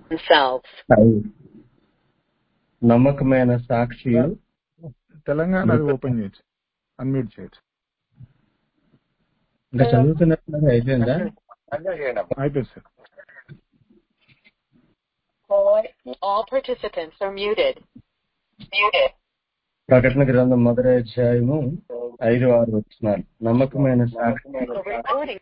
themselves. ఐదు నమ్మకమైన సాక్షియు తెలంగాణ అది ఓపెన్ చేయొచ్చు అన్మ్యూట్ చేయొచ్చు ఇంకా చదువుతున్నట్టు అయిపోయిందా అయిపోయింది sir All participants are muted. Muted. ప్రకటన గ్రంథం మొదటి అధ్యాయము ఐదు ఆరు వచ్చినారు నమ్మకమైన సాక్షి The recording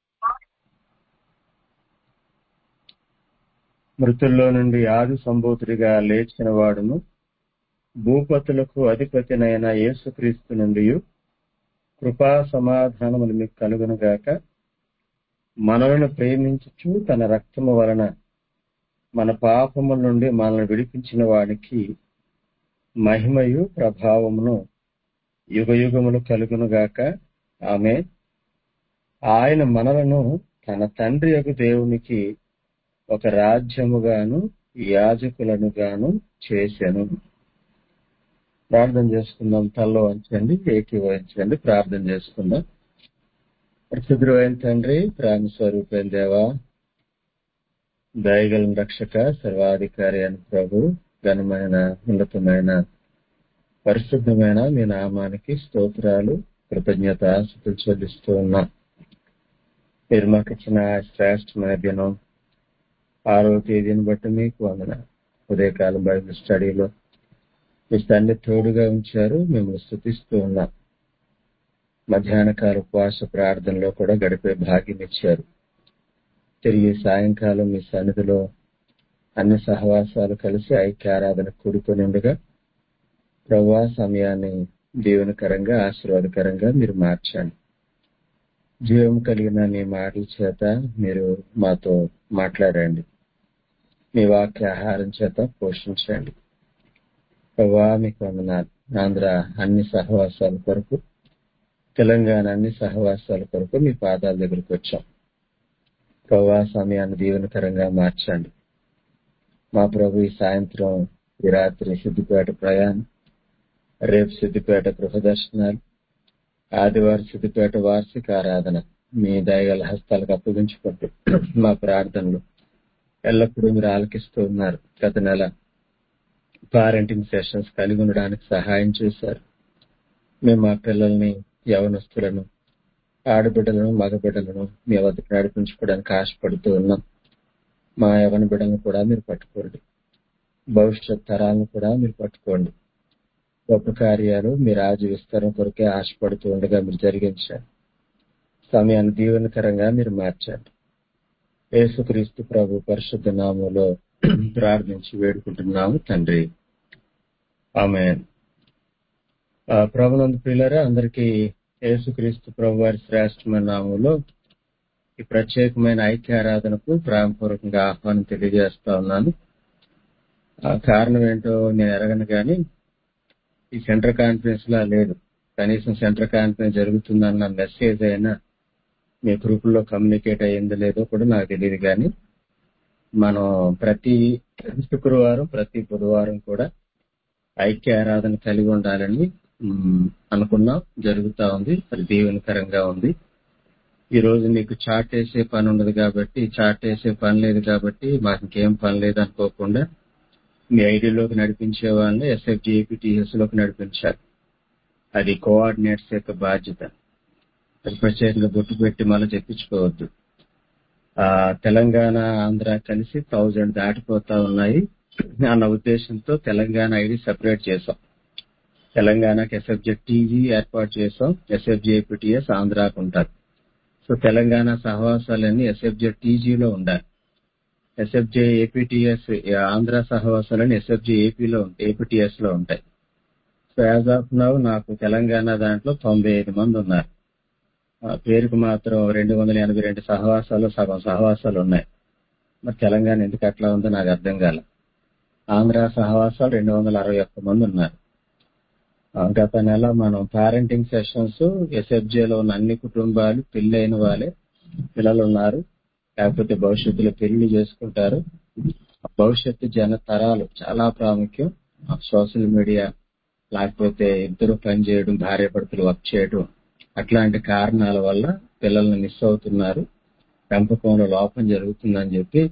మృతుల్లో నుండి ఆది సంభూతుడిగా లేచిన వాడును భూపతులకు అధిపతినైన యేసుక్రీస్తు నుండి కృపా సమాధానములు మీకు కలుగునుగాక మనలను ప్రేమించుచు తన రక్తము వలన మన పాపముల నుండి మనల్ని విడిపించిన వానికి మహిమయు ప్రభావమును యుగ యుగములు కలుగునుగాక ఆమె ఆయన మనలను తన తండ్రి యొక్క దేవునికి ఒక రాజ్యముగాను యాజకులను గాను చేశాను ప్రార్థన చేసుకుందాం తల్లో వంచండి ఏకీవహించండి ప్రార్థన చేసుకుందాం పరిశుద్ధుడైన తండ్రి ప్రేమ స్వరూపైన దేవా దయగల రక్షక సర్వాధికారి అని ప్రభు ఘనమైన ఉన్నతమైన పరిశుద్ధమైన మీ నామానికి స్తోత్రాలు కృతజ్ఞత స్థుతులు చెల్లిస్తూ ఉన్నా మీరు మాకు ఇచ్చిన శ్రేష్టమైన దినం ఆరో తేదీని బట్టి మీకు వందన ఉదయకాలం బైబిల్ స్టడీలో మీ తండ్రి తోడుగా ఉంచారు మిమ్మల్ని స్థుతిస్తూ ఉన్నాం మధ్యాహ్న కాల ఉపవాస ప్రార్థనలో కూడా గడిపే భాగ్యం ఇచ్చారు తిరిగి సాయంకాలం మీ సన్నిధిలో అన్ని సహవాసాలు కలిసి ఐక్య ఆరాధన కూడుకొని ఉండగా ప్రభా సమయాన్ని దీవెనకరంగా ఆశీర్వాదకరంగా మీరు మార్చండి జీవం కలిగిన మీ మాటల చేత మీరు మాతో మాట్లాడండి మీ వాక్య ఆహారం చేత పోషించండి ప్రభా మీకు వందనాలు ఆంధ్ర అన్ని సహవాసాల కొరకు తెలంగాణ అన్ని సహవాసాల కొరకు మీ పాదాల దగ్గరకు వచ్చాం ప్రభా సమయాన్ని దీవెనకరంగా మార్చండి మా ప్రభు ఈ సాయంత్రం ఈ రాత్రి సిద్దిపేట ప్రయాణం రేపు సిద్దిపేట గృహ దర్శనాలు ఆదివారం సిద్దిపేట వార్షిక ఆరాధన మీ దయగల హస్తాలకు అప్పగించుకుంటూ మా ప్రార్థనలు ఎల్లప్పుడూ మీరు ఆలకిస్తూ ఉన్నారు గత నెల పారెంటింగ్ సెషన్స్ కలిగి ఉండడానికి సహాయం చేశారు మేము మా పిల్లల్ని యవనస్తులను ఆడబిడ్డలను మగబిడ్డలను మీ వద్దకు నడిపించుకోవడానికి ఆశపడుతూ ఉన్నాం మా యవన బిడ్డలను కూడా మీరు పట్టుకోండి భవిష్యత్ తరాలను కూడా మీరు పట్టుకోండి గొప్ప కార్యాలు మీ రాజ్య విస్తరణ కొరకే ఆశపడుతూ ఉండగా మీరు జరిగించండి సమయాన్ని దీవెనకరంగా మీరు మార్చండి యేసుక్రీస్తు ప్రభు పరిశుద్ధ నామంలో ప్రార్థించి వేడుకుంటున్నాము తండ్రి ఆమె ప్రభునందు ప్రియులరా అందరికీ యేసుక్రీస్తు ప్రభు వారి శ్రేష్టమైన నామంలో ఈ ప్రత్యేకమైన ఐక్య ఆరాధనకు ప్రేమపూర్వకంగా ఆహ్వానం తెలియజేస్తా ఉన్నాను ఆ కారణం ఏంటో నేను ఎరగను కానీ ఈ సెంటర్ కాన్ఫరెన్స్ లా లేదు కనీసం సెంటర్ కాన్ఫరెన్స్ జరుగుతుందన్న మెసేజ్ అయినా మీ గ్రూపుల్లో కమ్యూనికేట్ అయ్యిందో లేదో కూడా నాకు తెలియదు కానీ మనం ప్రతి శుక్రవారం ప్రతి బుధవారం కూడా ఐక్య ఆరాధన కలిగి ఉండాలని మ్, అనుకున్నాం జరుగుతా ఉంది అది దీవెనకరంగా ఉంది ఈ రోజు నీకు చాట్ వేసే పని ఉండదు కాబట్టి చాట్ వేసే పని లేదు కాబట్టి మాకు ఇంకేం పని లేదు అనుకోకుండా మీ ఐడిలోకి నడిపించే వాళ్ళని ఎస్ఎఫ్జిఏపీటీఎస్ లోకి నడిపించాలి అది కోఆర్డినేట్స్ యొక్క బాధ్యత అది ప్రత్యేకంగా బొట్టు పెట్టి మళ్ళీ చెప్పించుకోవద్దు ఆ తెలంగాణ ఆంధ్ర కలిసి థౌజండ్ దాటిపోతా ఉన్నాయి అన్న ఉద్దేశంతో తెలంగాణ ఐడి సెపరేట్ చేసాం తెలంగాణకి ఎస్ఎఫ్జె టీజీ ఏర్పాటు చేసాం ఎస్ఎఫ్జి ఏపీటీఎస్ ఆంధ్రాకు ఉంటారు సో తెలంగాణ సహవాసాలన్నీ ఎస్ఎఫ్జె టీజీలో ఉండాలి ఎస్ఎఫ్జే ఏపీటీఎస్ ఆంధ్ర సహవాసాలని ఎస్ఎఫ్జే ఏపీలో ఏపీటీఎస్ లో ఉంటాయి సో యాజ్ ఆఫ్ నౌ నాకు తెలంగాణ దాంట్లో తొంభై ఐదు మంది ఉన్నారు ఆ పేరుకు మాత్రం రెండు వందల ఎనభై రెండు సహవాసాలు సగం సహవాసాలు ఉన్నాయి మరి తెలంగాణ ఎందుకు అట్లా ఉందో నాకు అర్థం కాల ఆంధ్ర సహవాసాలు రెండు వందల అరవై ఒక్క మంది ఉన్నారు ఆ, గత నెల మనం పేరెంటింగ్ సెషన్స్ ఎస్ఎఫ్జేలో ఉన్న అన్ని కుటుంబాలు పెళ్ళైన వాళ్ళే పిల్లలు ఉన్నారు లేకపోతే భవిష్యత్తులో పెళ్లి చేసుకుంటారు భవిష్యత్తు జన తరాలు చాలా ప్రాముఖ్యం సోషల్ మీడియా లేకపోతే ఇద్దరు పని చేయడం భార్య భర్తలు వర్క్ చేయడం అట్లాంటి కారణాల వల్ల పిల్లల్ని మిస్ అవుతున్నారు పెంపకంలో లోపం జరుగుతుందని చెప్పి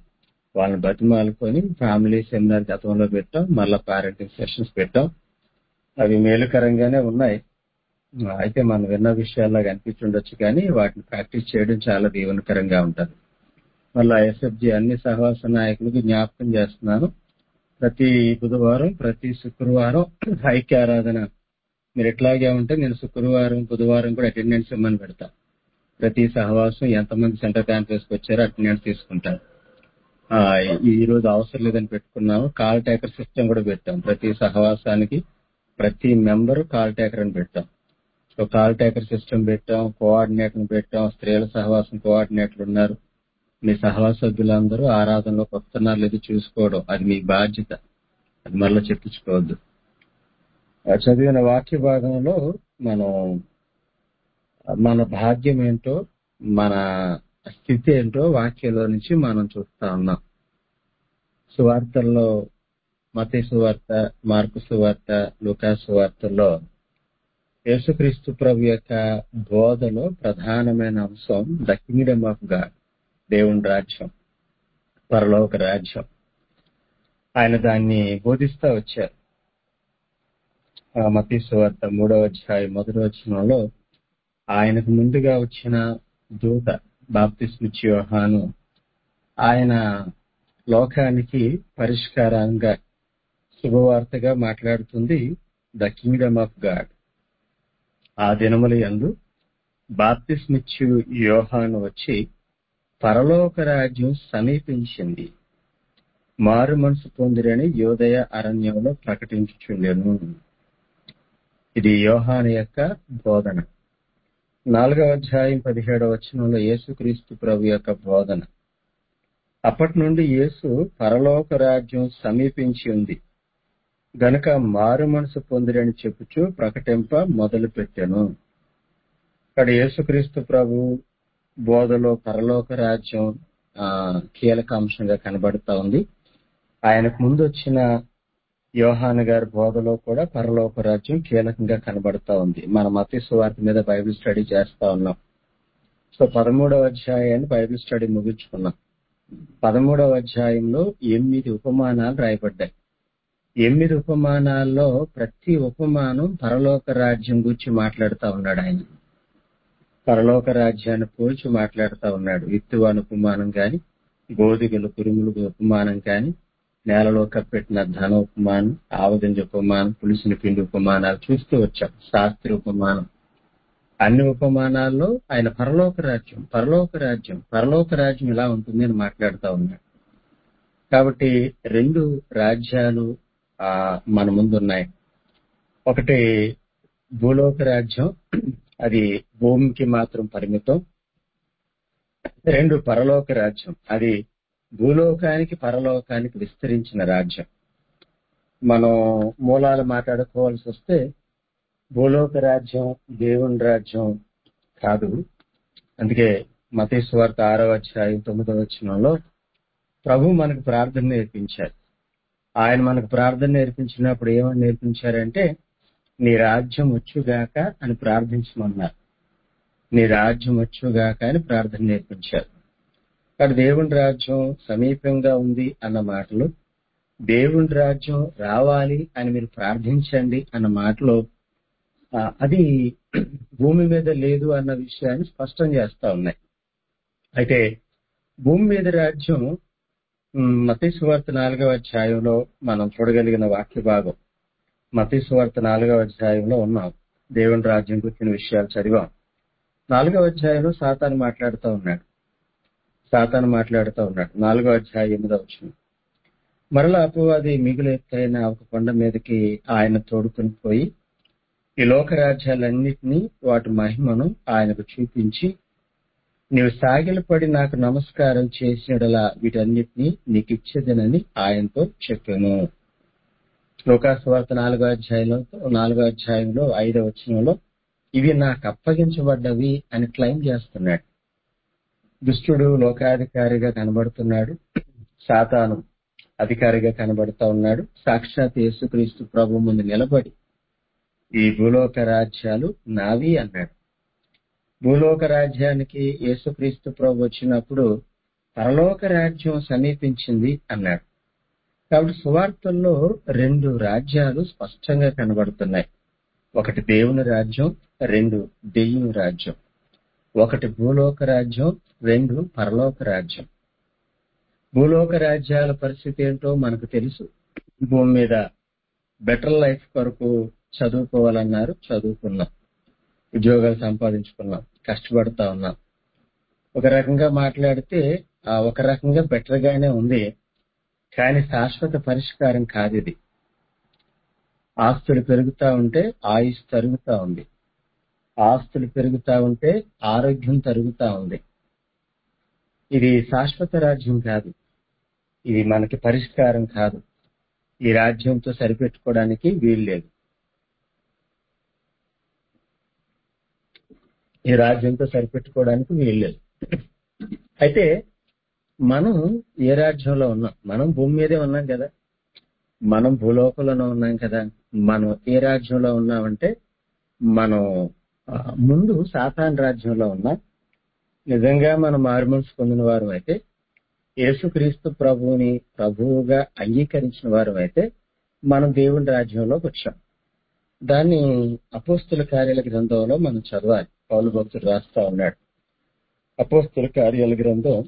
వాళ్ళని బతిమాలుకొని ఫ్యామిలీ సెమినార్ గతంలో పెట్టాం మళ్ళా పారెంటింగ్ సెషన్స్ పెట్టాం అవి మేలుకరంగానే ఉన్నాయి అయితే మనం విన్న విషయాల్లాగా అనిపించుండొచ్చు కానీ వాటిని ప్రాక్టీస్ చేయడం చాలా దీవెనకరంగా ఉంటుంది మళ్ళా ఎస్ఎఫ్జి అన్ని సహవాస నాయకులకు జ్ఞాపకం చేస్తున్నాను ప్రతి బుధవారం ప్రతి శుక్రవారం ఐక్య ఆరాధన మీరు ఎట్లాగే ఉంటే నేను శుక్రవారం బుధవారం కూడా అటెండెన్స్ ఇమ్మని పెడతా ప్రతి సహవాసం ఎంతమంది సెంటర్ క్యాంపస్కి వచ్చారో అటెండెన్స్ తీసుకుంటాను ఆ, ఈ ఈ రోజు అవసరం లేదని పెట్టుకున్నాము కాల్ టేకర్ సిస్టమ్ కూడా పెట్టాం ప్రతి సహవాసానికి ప్రతి మెంబర్ కాల్ టేకర్ అని పెట్టాం సో కాల్ టేకర్ సిస్టమ్ పెట్టాం కోఆర్డినేటర్ పెట్టాం స్త్రీల సహవాసం కోఆర్డినేటర్లు ఉన్నారు మీ సహవాస సభ్యులందరూ ఆరాధనలోకి వస్తున్నారు లేదు చూసుకోవడం అది మీ బాధ్యత అది మళ్ళీ చెప్పించుకోవద్దు ఆ చదివిన వాక్య భాగంలో మనం మన భాగ్యం ఏంటో మన స్థితి ఏంటో వాక్యంలో నుంచి మనం చూస్తా ఉన్నాం సువార్తల్లో మత సువార్త మార్కు సువార్త లుకా సువార్తల్లో యేసుక్రీస్తు ప్రభు యొక్క బోధలో ప్రధానమైన అంశం ద కింగ్డమ్ ఆఫ్ గాడ్ దేవుని రాజ్యం పరలోక రాజ్యం ఆయన దాన్ని బోధిస్తా వచ్చారు ఆ మతీ సువార్త మూడవ అధ్యాయం మొదటి వచనంలో ఆయనకు ముందుగా వచ్చిన దూత బాప్తిస్మిచ్చి యోహాను ఆయన లోకానికి పరిష్కారంగా శుభవార్తగా మాట్లాడుతుంది ద కింగ్డమ్ ఆఫ్ గాడ్ ఆ దినముల యందు బాప్తిస్మిచ్చు యోహాను వచ్చి పరలోక రాజ్యం సమీపించింది మారు మనసు పొందిరని యోదయ అరణ్యంలో ప్రకటించుచుండెను ఇది యోహాను యొక్క బోధన నాలుగవ అధ్యాయం పదిహేడవ వచనంలో యేసుక్రీస్తు ప్రభు యొక్క బోధన అప్పటి నుండి యేసు పరలోక రాజ్యం సమీపించి ఉంది గనుక మారు మనసు పొందిరని చెప్పుచు ప్రకటింప మొదలు పెట్టాను ఇక్కడ యేసుక్రీస్తు ప్రభు బోధలో పరలోక రాజ్యం ఆ, కీలక అంశంగా కనబడుతా ఉంది ఆయనకు ముందు వచ్చిన యోహాన్ గారి బోధలో కూడా పరలోక రాజ్యం కీలకంగా కనబడుతా ఉంది మన మత సువార్త మీద బైబిల్ స్టడీ చేస్తా ఉన్నాం సో పదమూడవ అధ్యాయాన్ని బైబిల్ స్టడీ ముగించుకున్నాం పదమూడవ అధ్యాయంలో ఎనిమిది ఉపమానాలు రాయబడ్డాయి ఎనిమిది ఉపమానాల్లో ప్రతి ఉపమానం పరలోక రాజ్యం గురించి మాట్లాడుతా ఉన్నాడు ఆయన పరలోక రాజ్యాన్ని పోల్చి మాట్లాడుతా ఉన్నాడు విత్తువాని ఉపమానం గాని గోధుగల కురుములు ఉపమానం గాని నేలలో కప్పెట్టిన ధన ఉపమానం ఆవగింజ ఉపమానం పులిసిన పిండి ఉపమానాలు చూస్తూ వచ్చాం శాస్త్రి ఉపమానం అన్ని ఉపమానాల్లో ఆయన పరలోక రాజ్యం పరలోక రాజ్యం పరలోక రాజ్యం ఇలా ఉంటుంది అని మాట్లాడుతా ఉన్నాడు కాబట్టి రెండు రాజ్యాలు ఆ మన ముందు ఉన్నాయి ఒకటి భూలోక రాజ్యం అది భూమికి మాత్రం పరిమితం రెండు పరలోక రాజ్యం అది భూలోకానికి పరలోకానికి విస్తరించిన రాజ్యం మనం మూలాలు మాట్లాడుకోవాల్సి వస్తే భూలోక రాజ్యం దేవుని రాజ్యం కాదు అందుకే మతేశ్వార్త ఆరో అధ్యాయం తొమ్మిదవ వచనంలో ప్రభు మనకు ప్రార్థన నేర్పించారు ఆయన మనకు ప్రార్థన నేర్పించినప్పుడు ఏమని నేర్పించారంటే నీ రాజ్యం వచ్చుగాక అని ప్రార్థించమన్నారు నీ రాజ్యం వచ్చుగాక అని ప్రార్థన నేర్పించారు అక్కడ దేవుని రాజ్యం సమీపంగా ఉంది అన్న మాటలు దేవుని రాజ్యం రావాలి అని మీరు ప్రార్థించండి అన్న మాటలో ఆ, అది భూమి మీద లేదు అన్న విషయాన్ని స్పష్టం చేస్తా ఉన్నాయి అయితే భూమి మీద రాజ్యం మతీశ్వార్త నాలుగవ అధ్యాయంలో మనం చూడగలిగిన వాక్య భాగం మతీశ్వార్త నాలుగవ అధ్యాయంలో ఉన్నాం దేవుని రాజ్యం గురించిన విషయాలు చదివాం నాలుగవ అధ్యాయంలో సాతాను మాట్లాడుతూ ఉన్నాడు సాతాను మాట్లాడుతూ ఉన్నాడు నాలుగవ అధ్యాయం ఎనిమిదవ వచ్చింది మరలా అపవాది మిగులు ఎత్తైన ఒక కొండ మీదకి ఆయన తోడుకుని పోయి ఈ లోక రాజ్యాలన్నిటినీ వాటి మహిమను ఆయనకు చూపించి నీవు సాగిలపడి నాకు నమస్కారం చేసినడలా వీటన్నిటినీ నీకు ఇచ్చేదనని ఆయనతో చెప్పాను లోకాసువార్త నాలుగో అధ్యాయంలో నాలుగో అధ్యాయంలో ఐదవ వచనంలో ఇవి నాకు అప్పగించబడ్డవి అని క్లెయిమ్ చేస్తున్నాడు దుష్టుడు లోకాధికారిగా కనబడుతున్నాడు సాతాను అధికారిగా కనబడుతా ఉన్నాడు సాక్షాత్ యేసుక్రీస్తు ప్రభు ముందు నిలబడి ఈ భూలోక రాజ్యాలు నావి అన్నాడు భూలోక రాజ్యానికి యేసుక్రీస్తు ప్రభు వచ్చినప్పుడు పరలోక రాజ్యం సమీపించింది అన్నాడు కాబట్టి సువార్తల్లో రెండు రాజ్యాలు స్పష్టంగా కనబడుతున్నాయి ఒకటి దేవుని రాజ్యం రెండు దెయ్యం రాజ్యం ఒకటి భూలోక రాజ్యం రెండు పరలోక రాజ్యం భూలోక రాజ్యాల పరిస్థితి ఏంటో మనకు తెలుసు భూమి మీద బెటర్ లైఫ్ కొరకు చదువుకోవాలన్నారు చదువుకున్నాం ఉద్యోగాలు సంపాదించుకున్నాం కష్టపడతా ఉన్నాం ఒక రకంగా మాట్లాడితే ఆ ఒక రకంగా బెటర్ గానే ఉంది కానీ శాశ్వత పరిష్కారం కాదు ఇది ఆస్తులు పెరుగుతా ఉంటే ఆయుష్ తరుగుతా ఉంది ఆస్తులు పెరుగుతా ఉంటే ఆరోగ్యం తరుగుతా ఉంది ఇది శాశ్వత రాజ్యం కాదు ఇది మనకి పరిష్కారం కాదు ఈ రాజ్యంతో సరిపెట్టుకోవడానికి వీలు లేదు ఈ రాజ్యంతో సరిపెట్టుకోవడానికి వీలు లేదు అయితే మనం ఏ రాజ్యంలో ఉన్నాం మనం భూమి మీదే ఉన్నాం కదా మనం భూలోకంలోనే ఉన్నాం కదా మనం ఏ రాజ్యంలో ఉన్నామంటే మనం ఆ, ముందు సాతాన్ రాజ్యంలో ఉన్నాం నిజంగా మనం మారుమనసు పొందిన వారు అయితే యేసుక్రీస్తు ప్రభువుని ప్రభువుగా అంగీకరించిన వారు అయితే మనం దేవుని రాజ్యంలోకి వచ్చాం దాన్ని అపోస్తుల కార్యాల గ్రంథంలో మనం చదవాలి పౌలు భక్తుడు రాస్తా ఉన్నాడు అపోస్తుల కార్యాల గ్రంథం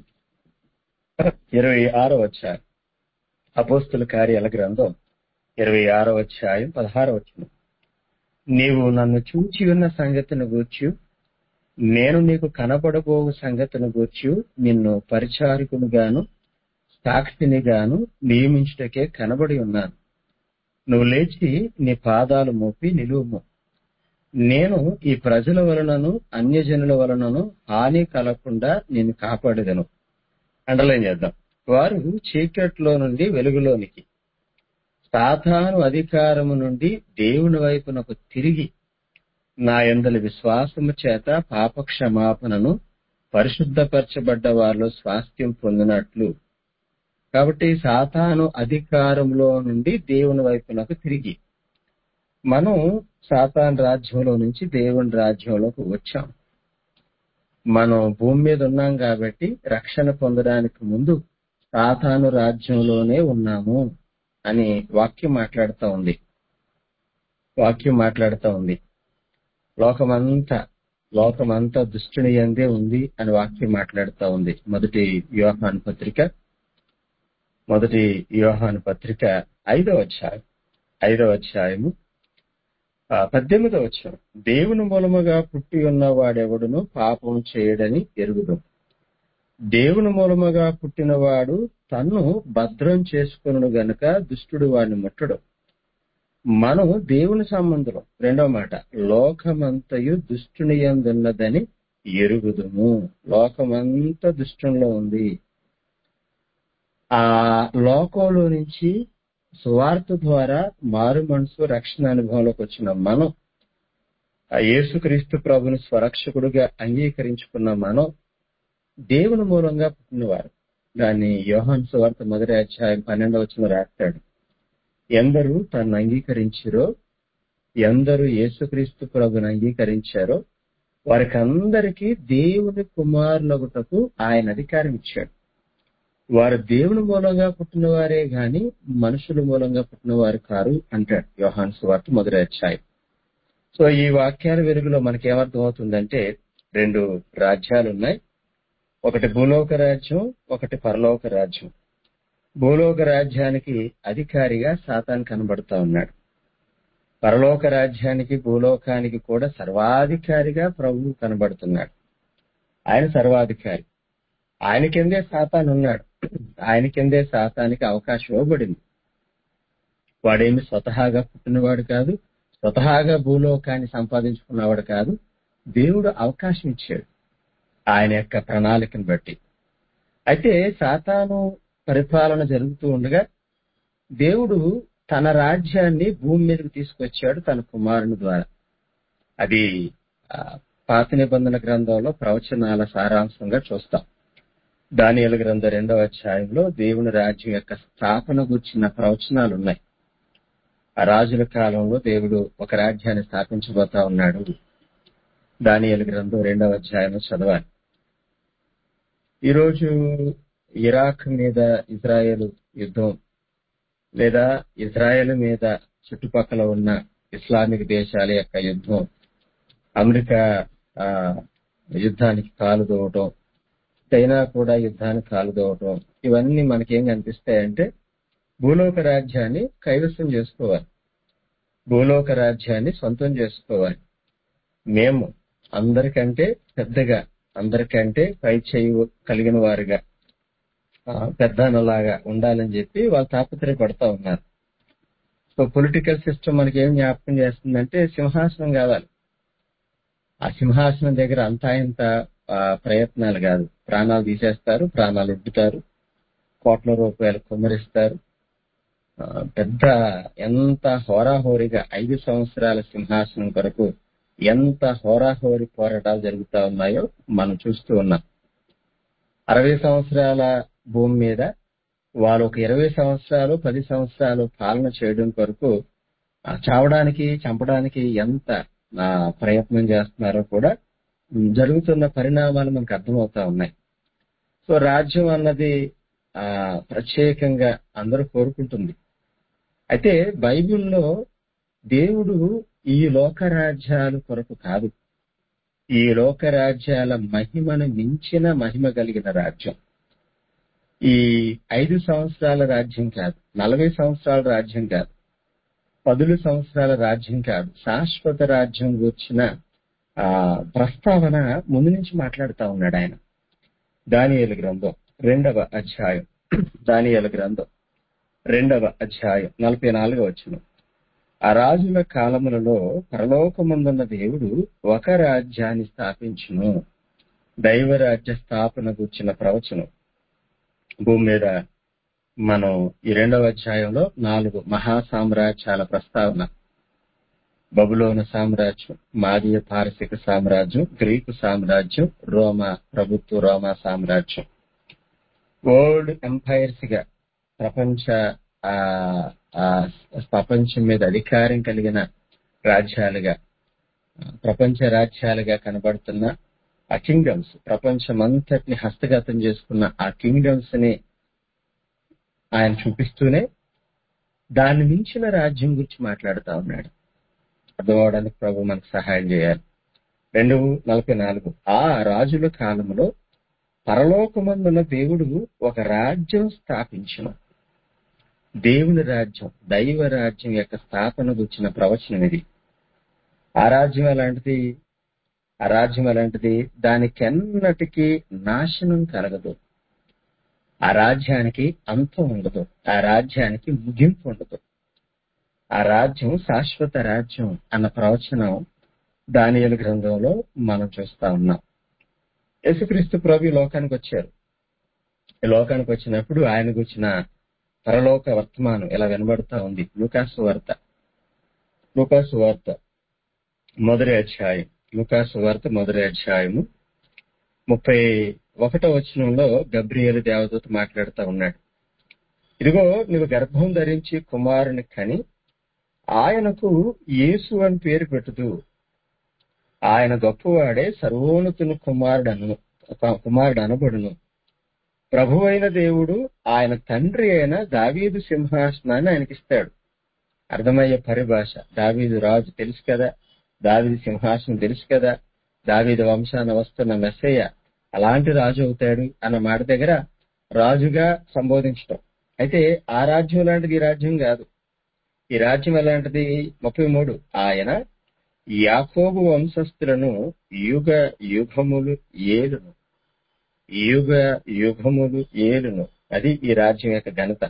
ఇరవై ఆరో అధ్యాయం అపోస్తుల కార్యాల గ్రంథం ఇరవై ఆరో అధ్యాయం పదహారో వచ్చిన నీవు నన్ను చూచి ఉన్న సంగతిని గూర్చి నేను నీకు కనబడబోవు సంగతిని గూర్చి నిన్ను పరిచారికునిగాను సాక్షినిగాను నియమించుటకే కనబడి ఉన్నాను నువ్వు లేచి నీ పాదాలు మోపి నిలువుము నేను ఈ ప్రజల వలనను అన్యజనుల వలనను హాని కలగకుండా నేను కాపాడేదను అండర్లైన్ చేద్దాం వారు చీకట్లో నుండి వెలుగులోనికి సాతాను అధికారము నుండి దేవుని వైపునకు తిరిగి నా యందలి విశ్వాసము చేత పాప క్షమాపణను పరిశుద్ధపరచబడ్డ వారిలో స్వాస్థ్యం పొందినట్లు కాబట్టి సాతాను అధికారంలో నుండి దేవుని వైపునకు తిరిగి మనం సాతాన్ రాజ్యంలో నుంచి దేవుని రాజ్యంలోకి వచ్చాం మనం భూమి మీద ఉన్నాం కాబట్టి రక్షణ పొందడానికి ముందు సాతాను రాజ్యంలోనే ఉన్నాము అని వాక్యం మాట్లాడుతూ ఉంది వాక్యం మాట్లాడుతూ ఉంది లోకమంతా లోకమంతా దుష్టుని ఎందే ఉంది అని వాక్యం మాట్లాడుతూ ఉంది మొదటి యోహాను పత్రిక మొదటి యోహాను పత్రిక ఐదవ అధ్యాయం ఐదవ అధ్యాయము ఆ, పద్దెనిమిదవ వచ్చాం దేవుని మూలముగా పుట్టి ఉన్న వాడెవడును పాపం చేయడని ఎరుగుదాం దేవుని మూలముగా పుట్టినవాడు తన్ను భద్రం చేసుకును గనుక దుష్టుడు వాడిని ముట్టడు మనం దేవుని సంబంధం రెండవ మాట లోకమంతయు దుష్టుని ఎందున్నదని ఎరుగుదుము లోకమంతా దుష్టునిలో ఉంది ఆ లోకంలో నుంచి సువార్త ద్వారా మారు మనసు రక్షణ అనుభవంలోకి వచ్చిన మనం ఆ యేసుక్రీస్తు ప్రభుని స్వరక్షకుడుగా అంగీకరించుకున్న మనం దేవుని మూలంగా పుట్టినవారు దాన్ని యోహాన్ సువార్త మొదటి అధ్యాయం పన్నెండవ వచ్చిన రాస్తాడు ఎందరూ తను అంగీకరించారో ఎందరూ యేసుక్రీస్తు ప్రభుని అంగీకరించారో వారికి అందరికీ దేవుని కుమారులగుటకు ఆయన అధికారం ఇచ్చాడు వారు దేవుని మూలంగా పుట్టిన వారే గాని మనుషుల మూలంగా పుట్టిన వారు కారు అంటాడు యోహాన్ సువార్త మొదటి అధ్యాయం సో ఈ వాక్యాల వెలుగులో మనకి ఏమర్థం అవుతుందంటే రెండు రాజ్యాలు ఉన్నాయి ఒకటి భూలోక రాజ్యం ఒకటి పరలోక రాజ్యం భూలోక రాజ్యానికి అధికారిగా సాతాన్ కనబడుతా ఉన్నాడు పరలోక రాజ్యానికి భూలోకానికి కూడా సర్వాధికారిగా ప్రభువు కనబడుతున్నాడు ఆయన సర్వాధికారి ఆయన కిందే సాతాన్ ఉన్నాడు ఆయన కిందే సాతానికి అవకాశం ఇవ్వబడింది వాడేమి స్వతహాగా పుట్టినవాడు కాదు స్వతహాగా భూలోకాన్ని సంపాదించుకున్నవాడు కాదు దేవుడు అవకాశం ఇచ్చాడు ఆయన యొక్క ప్రణాళికను బట్టి అయితే సాతాను పరిపాలన జరుగుతూ ఉండగా దేవుడు తన రాజ్యాన్ని భూమి మీదకి తీసుకొచ్చాడు తన కుమారుని ద్వారా అది ఆ, పాత నిబంధన గ్రంథంలో ప్రవచనాల సారాంశంగా చూస్తాం దానియల గ్రంథం రెండవ అధ్యాయంలో దేవుని రాజ్యం యొక్క స్థాపన గుర్చిన ప్రవచనాలు ఉన్నాయి ఆ రాజుల కాలంలో దేవుడు ఒక రాజ్యాన్ని స్థాపించబోతా ఉన్నాడు దానియల గ్రంథం రెండవ అధ్యాయంలో చదవాలి ఈరోజు ఇరాక్ మీద ఇజ్రాయెల్ యుద్ధం లేదా ఇజ్రాయెల్ మీద చుట్టుపక్కల ఉన్న ఇస్లామిక్ దేశాల యొక్క యుద్ధం అమెరికా ఆ, యుద్ధానికి కాలు దోవటం చైనా కూడా యుద్ధానికి కాలు దోవటం ఇవన్నీ మనకేం కనిపిస్తాయంటే భూలోక రాజ్యాన్ని కైవసం చేసుకోవాలి భూలోక రాజ్యాన్ని సొంతం చేసుకోవాలి మేము అందరికంటే పెద్దగా అందరికంటే పై చేయి కలిగిన వారుగా ఆ, పెద్దనలాగా ఉండాలని చెప్పి వాళ్ళు తాపత్రయపడతా ఉన్నారు సో పొలిటికల్ సిస్టమ్ మనకి ఏం జ్ఞాపకం చేస్తుందంటే సింహాసనం కావాలి ఆ సింహాసనం దగ్గర అంతా ఇంత ఆ, ప్రయత్నాలు కాదు ప్రాణాలు తీసేస్తారు ప్రాణాలు ఉడ్డుతారు కోట్ల రూపాయలు కుమ్మరిస్తారు ఆ, పెద్ద ఎంత హోరాహోరీగా ఐదు సంవత్సరాల సింహాసనం కొరకు ఎంత హోరాహోరీ పోరాటాలు జరుగుతా ఉన్నాయో మనం చూస్తూ ఉన్నాం అరవై సంవత్సరాల భూమి మీద వాళ్ళు ఒక ఇరవై సంవత్సరాలు పది సంవత్సరాలు పాలన చేయడం కొరకు ఆ, చావడానికి చంపడానికి ఎంత ఆ, ప్రయత్నం చేస్తున్నారో కూడా ఉమ్, జరుగుతున్న పరిణామాలు మనకు అర్థమవుతా ఉన్నాయి సో రాజ్యం అన్నది ఆ ప్రత్యేకంగా అందరూ కోరుకుంటుంది అయితే బైబిల్లో దేవుడు ఈ లోక రాజ్యాల కొరకు కాదు ఈ లోక రాజ్యాల మహిమను మించిన మహిమ కలిగిన రాజ్యం ఈ ఐదు సంవత్సరాల రాజ్యం కాదు నలభై సంవత్సరాల రాజ్యం కాదు పదులు సంవత్సరాల రాజ్యం కాదు శాశ్వత రాజ్యం కూర్చిన ఆ ప్రస్తావన ముందు నుంచి మాట్లాడుతా ఉన్నాడు ఆయన దానియేలు గ్రంథం రెండవ అధ్యాయం దానియేలు గ్రంథం రెండవ అధ్యాయం నలభై నాలుగవ వచ్చిన ఆ రాజుల కాలములలో పరలోకమందున్న దేవుడు ఒక రాజ్యాన్ని స్థాపించును దైవరాజ్య స్థాపన గుర్చిన ప్రవచనం భూమి మీద మనం ఈ రెండవ అధ్యాయంలో నాలుగు మహా సామ్రాజ్యాల ప్రస్తావన బబులోన సామ్రాజ్యం మాదీయ పారసిక సామ్రాజ్యం గ్రీకు సామ్రాజ్యం రోమా ప్రభుత్వ రోమా సామ్రాజ్యం వరల్డ్ ఎంపైర్స్ గా ప్రపంచ ఆ, ఆ, ప్రపంచం మీద అధికారం కలిగిన రాజ్యాలుగా ప్రపంచ రాజ్యాలుగా కనబడుతున్న ఆ కింగ్డమ్స్ ప్రపంచమంతటిని హస్తగతం చేసుకున్న ఆ కింగ్డమ్స్ ని ఆయన చూపిస్తూనే దాన్ని మించిన రాజ్యం గురించి మాట్లాడుతా ఉన్నాడు అర్థమవడానికి ప్రభు మనకు సహాయం చేయాలి రెండు నలభై నాలుగు ఆ రాజుల కాలంలో పరలోకమందున్న దేవుడు ఒక రాజ్యం స్థాపించిన దేవుని రాజ్యం దైవ రాజ్యం యొక్క స్థాపన గుర్చిన ప్రవచనం ఇది ఆ రాజ్యం ఎలాంటిది ఆ రాజ్యం ఎలాంటిది దానికెన్నటికీ నాశనం కలగదు ఆ రాజ్యానికి అంతం ఉండదు ఆ రాజ్యానికి ముగింపు ఉండదు ఆ రాజ్యం శాశ్వత రాజ్యం అన్న ప్రవచనం దానియలు గ్రంథంలో మనం చూస్తా ఉన్నాం యేసుక్రీస్తు ప్రభు ఈ లోకానికి వచ్చారు ఈ లోకానికి వచ్చినప్పుడు ఆయన గురించిన పరలోక వర్తమానం ఇలా వినబడుతా ఉంది లూకాసు వార్త లూకాసు వార్త మొదటి అధ్యాయం లూకాసు వార్త మొదటి అధ్యాయము ముప్పై ఒకటో వచనంలో గబ్రియేలు దేవదూత మాట్లాడుతూ ఉన్నాడు ఇదిగో నువ్వు గర్భం ధరించి కుమారుని కని ఆయనకు యేసు అని పేరు పెట్టుదు ఆయన గొప్పవాడే సర్వోన్నతుని కుమారుడను కుమారుడు అనబడును ప్రభువైన దేవుడు ఆయన తండ్రి అయిన దావీదు సింహాసనాన్ని ఆయనకిస్తాడు అర్థమయ్యే పరిభాష దావీదు రాజు తెలుసు కదా దావీదు సింహాసనం తెలుసు కదా దావీదు వంశాన వస్తున్న మెస్సయ్య అలాంటి రాజు అవుతాడు అన్న మాట దగ్గర రాజుగా సంబోధించటం అయితే ఆ రాజ్యం లాంటిది ఈ రాజ్యం కాదు ఈ రాజ్యం ఎలాంటిది ముప్పై మూడు ఆయన యాకోబు వంశస్థులను యుగ యుగములు ఏలును యుగ యుగములు ఏలును అది ఈ రాజ్యం యొక్క ఘనత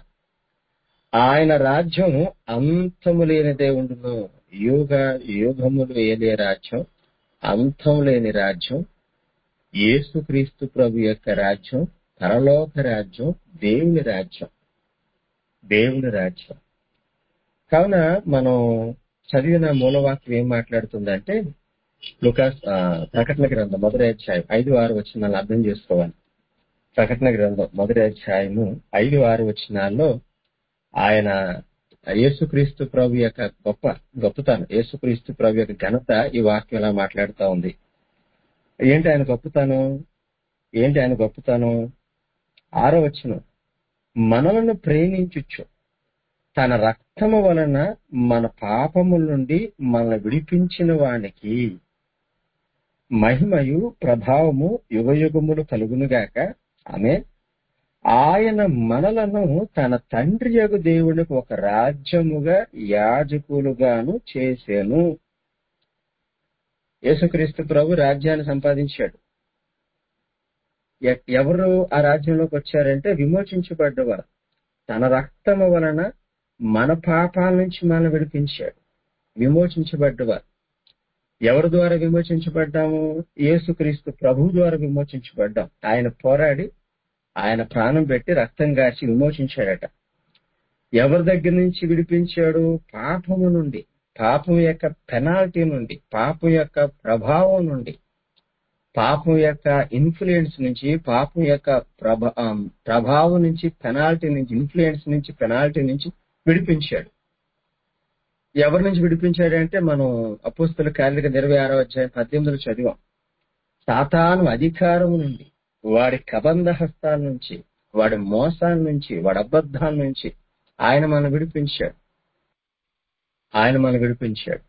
ఆయన రాజ్యం అంతము లేనిదే ఉండును యుగ యుగములు ఏలే రాజ్యం అంతం లేని రాజ్యం యేసుక్రీస్తు ప్రభు యొక్క రాజ్యం పరలోక రాజ్యం దేవుని రాజ్యం దేవుని రాజ్యం కావున మనం చదివిన మూలవాక్యం ఏం మాట్లాడుతుందంటే లుకాస్ ఆ, ప్రకటన గ్రంథం మొదటి అధ్యాయం ఐదు ఆరు వచ్చినాలు అర్థం చేసుకోవాలి ప్రకటన గ్రంథం మొదటి అధ్యాయము ఐదు ఆరు వచ్చినాల్లో ఆయన యేసుక్రీస్తు ప్రభు యొక్క గొప్ప గొప్పతనం యేసుక్రీస్తు ప్రభు యొక్క ఘనత ఈ వాక్యం ఇలా మాట్లాడుతా ఉంది ఏంటి ఆయన గొప్పతనం ఏంటి ఆయన గొప్పతనం ఆరో వచనం మనలను ప్రేమించుచు తన రక్తము వలన మన పాపముల నుండి మనల్ని విడిపించిన వానికి మహిమయు ప్రభావము యుగయుగములు కలుగునుగాక ఆమె ఆయన మనలను తన తండ్రి యొక్క దేవునికి ఒక రాజ్యముగా యాజకులుగాను చేశాను యేసుక్రీస్తు ప్రభు రాజ్యాన్ని సంపాదించాడు ఎ- ఎవరు ఆ రాజ్యంలోకి వచ్చారంటే విమోచించబడ్డవారు తన రక్తము వలన మన పాపాల నుంచి మనం విడిపించాడు విమోచించబడ్డవారు ఎవరి ద్వారా విమోచించబడ్డాము యేసుక్రీస్తు ప్రభు ద్వారా విమోచించబడ్డాం ఆయన పోరాడి ఆయన ప్రాణం పెట్టి రక్తం గార్చి విమోచించాడట ఎవరి దగ్గర నుంచి విడిపించాడు పాపము నుండి పాపం యొక్క పెనాల్టీ నుండి పాపం యొక్క ప్రభావం నుండి పాపం యొక్క ఇన్ఫ్లుయెన్స్ నుంచి పాపం యొక్క ప్రభ ఆ, ప్రభావం నుంచి పెనాల్టీ నుంచి ఇన్ఫ్లుయెన్స్ నుంచి పెనాల్టీ నుంచి విడిపించాడు ఎవరి నుంచి విడిపించాడంటే మనం అపోస్తుల కార్యక ఇరవై ఆరో అధ్యాయం పద్దెనిమిదిలో చదివాం సాతాను అధికారం నుండి వాడి కబంధ హస్తాల నుంచి వాడి మోసాల నుంచి వాడి అబద్ధాల నుంచి ఆయన మనం విడిపించాడు ఆయన మనం విడిపించాడు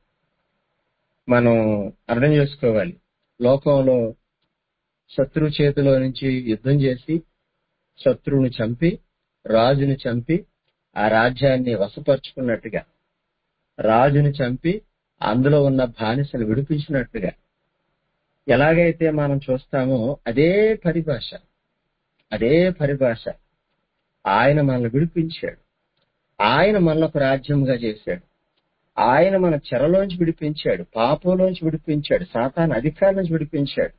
మనం అర్థం చేసుకోవాలి లోకంలో శత్రు చేతిలో నుంచి యుద్ధం చేసి శత్రువుని చంపి రాజుని చంపి ఆ రాజ్యాన్ని వశపరుచుకున్నట్టుగా రాజుని చంపి అందులో ఉన్న బానిసలు విడిపించినట్టుగా ఎలాగైతే మనం చూస్తామో అదే పరిభాష అదే పరిభాష ఆయన మనల్ని విడిపించాడు ఆయన మనల్ని ఒక రాజ్యంగా చేశాడు ఆయన మన చెరలోంచి విడిపించాడు పాపంలోంచి విడిపించాడు సాతాన్ అధికారం నుంచి విడిపించాడు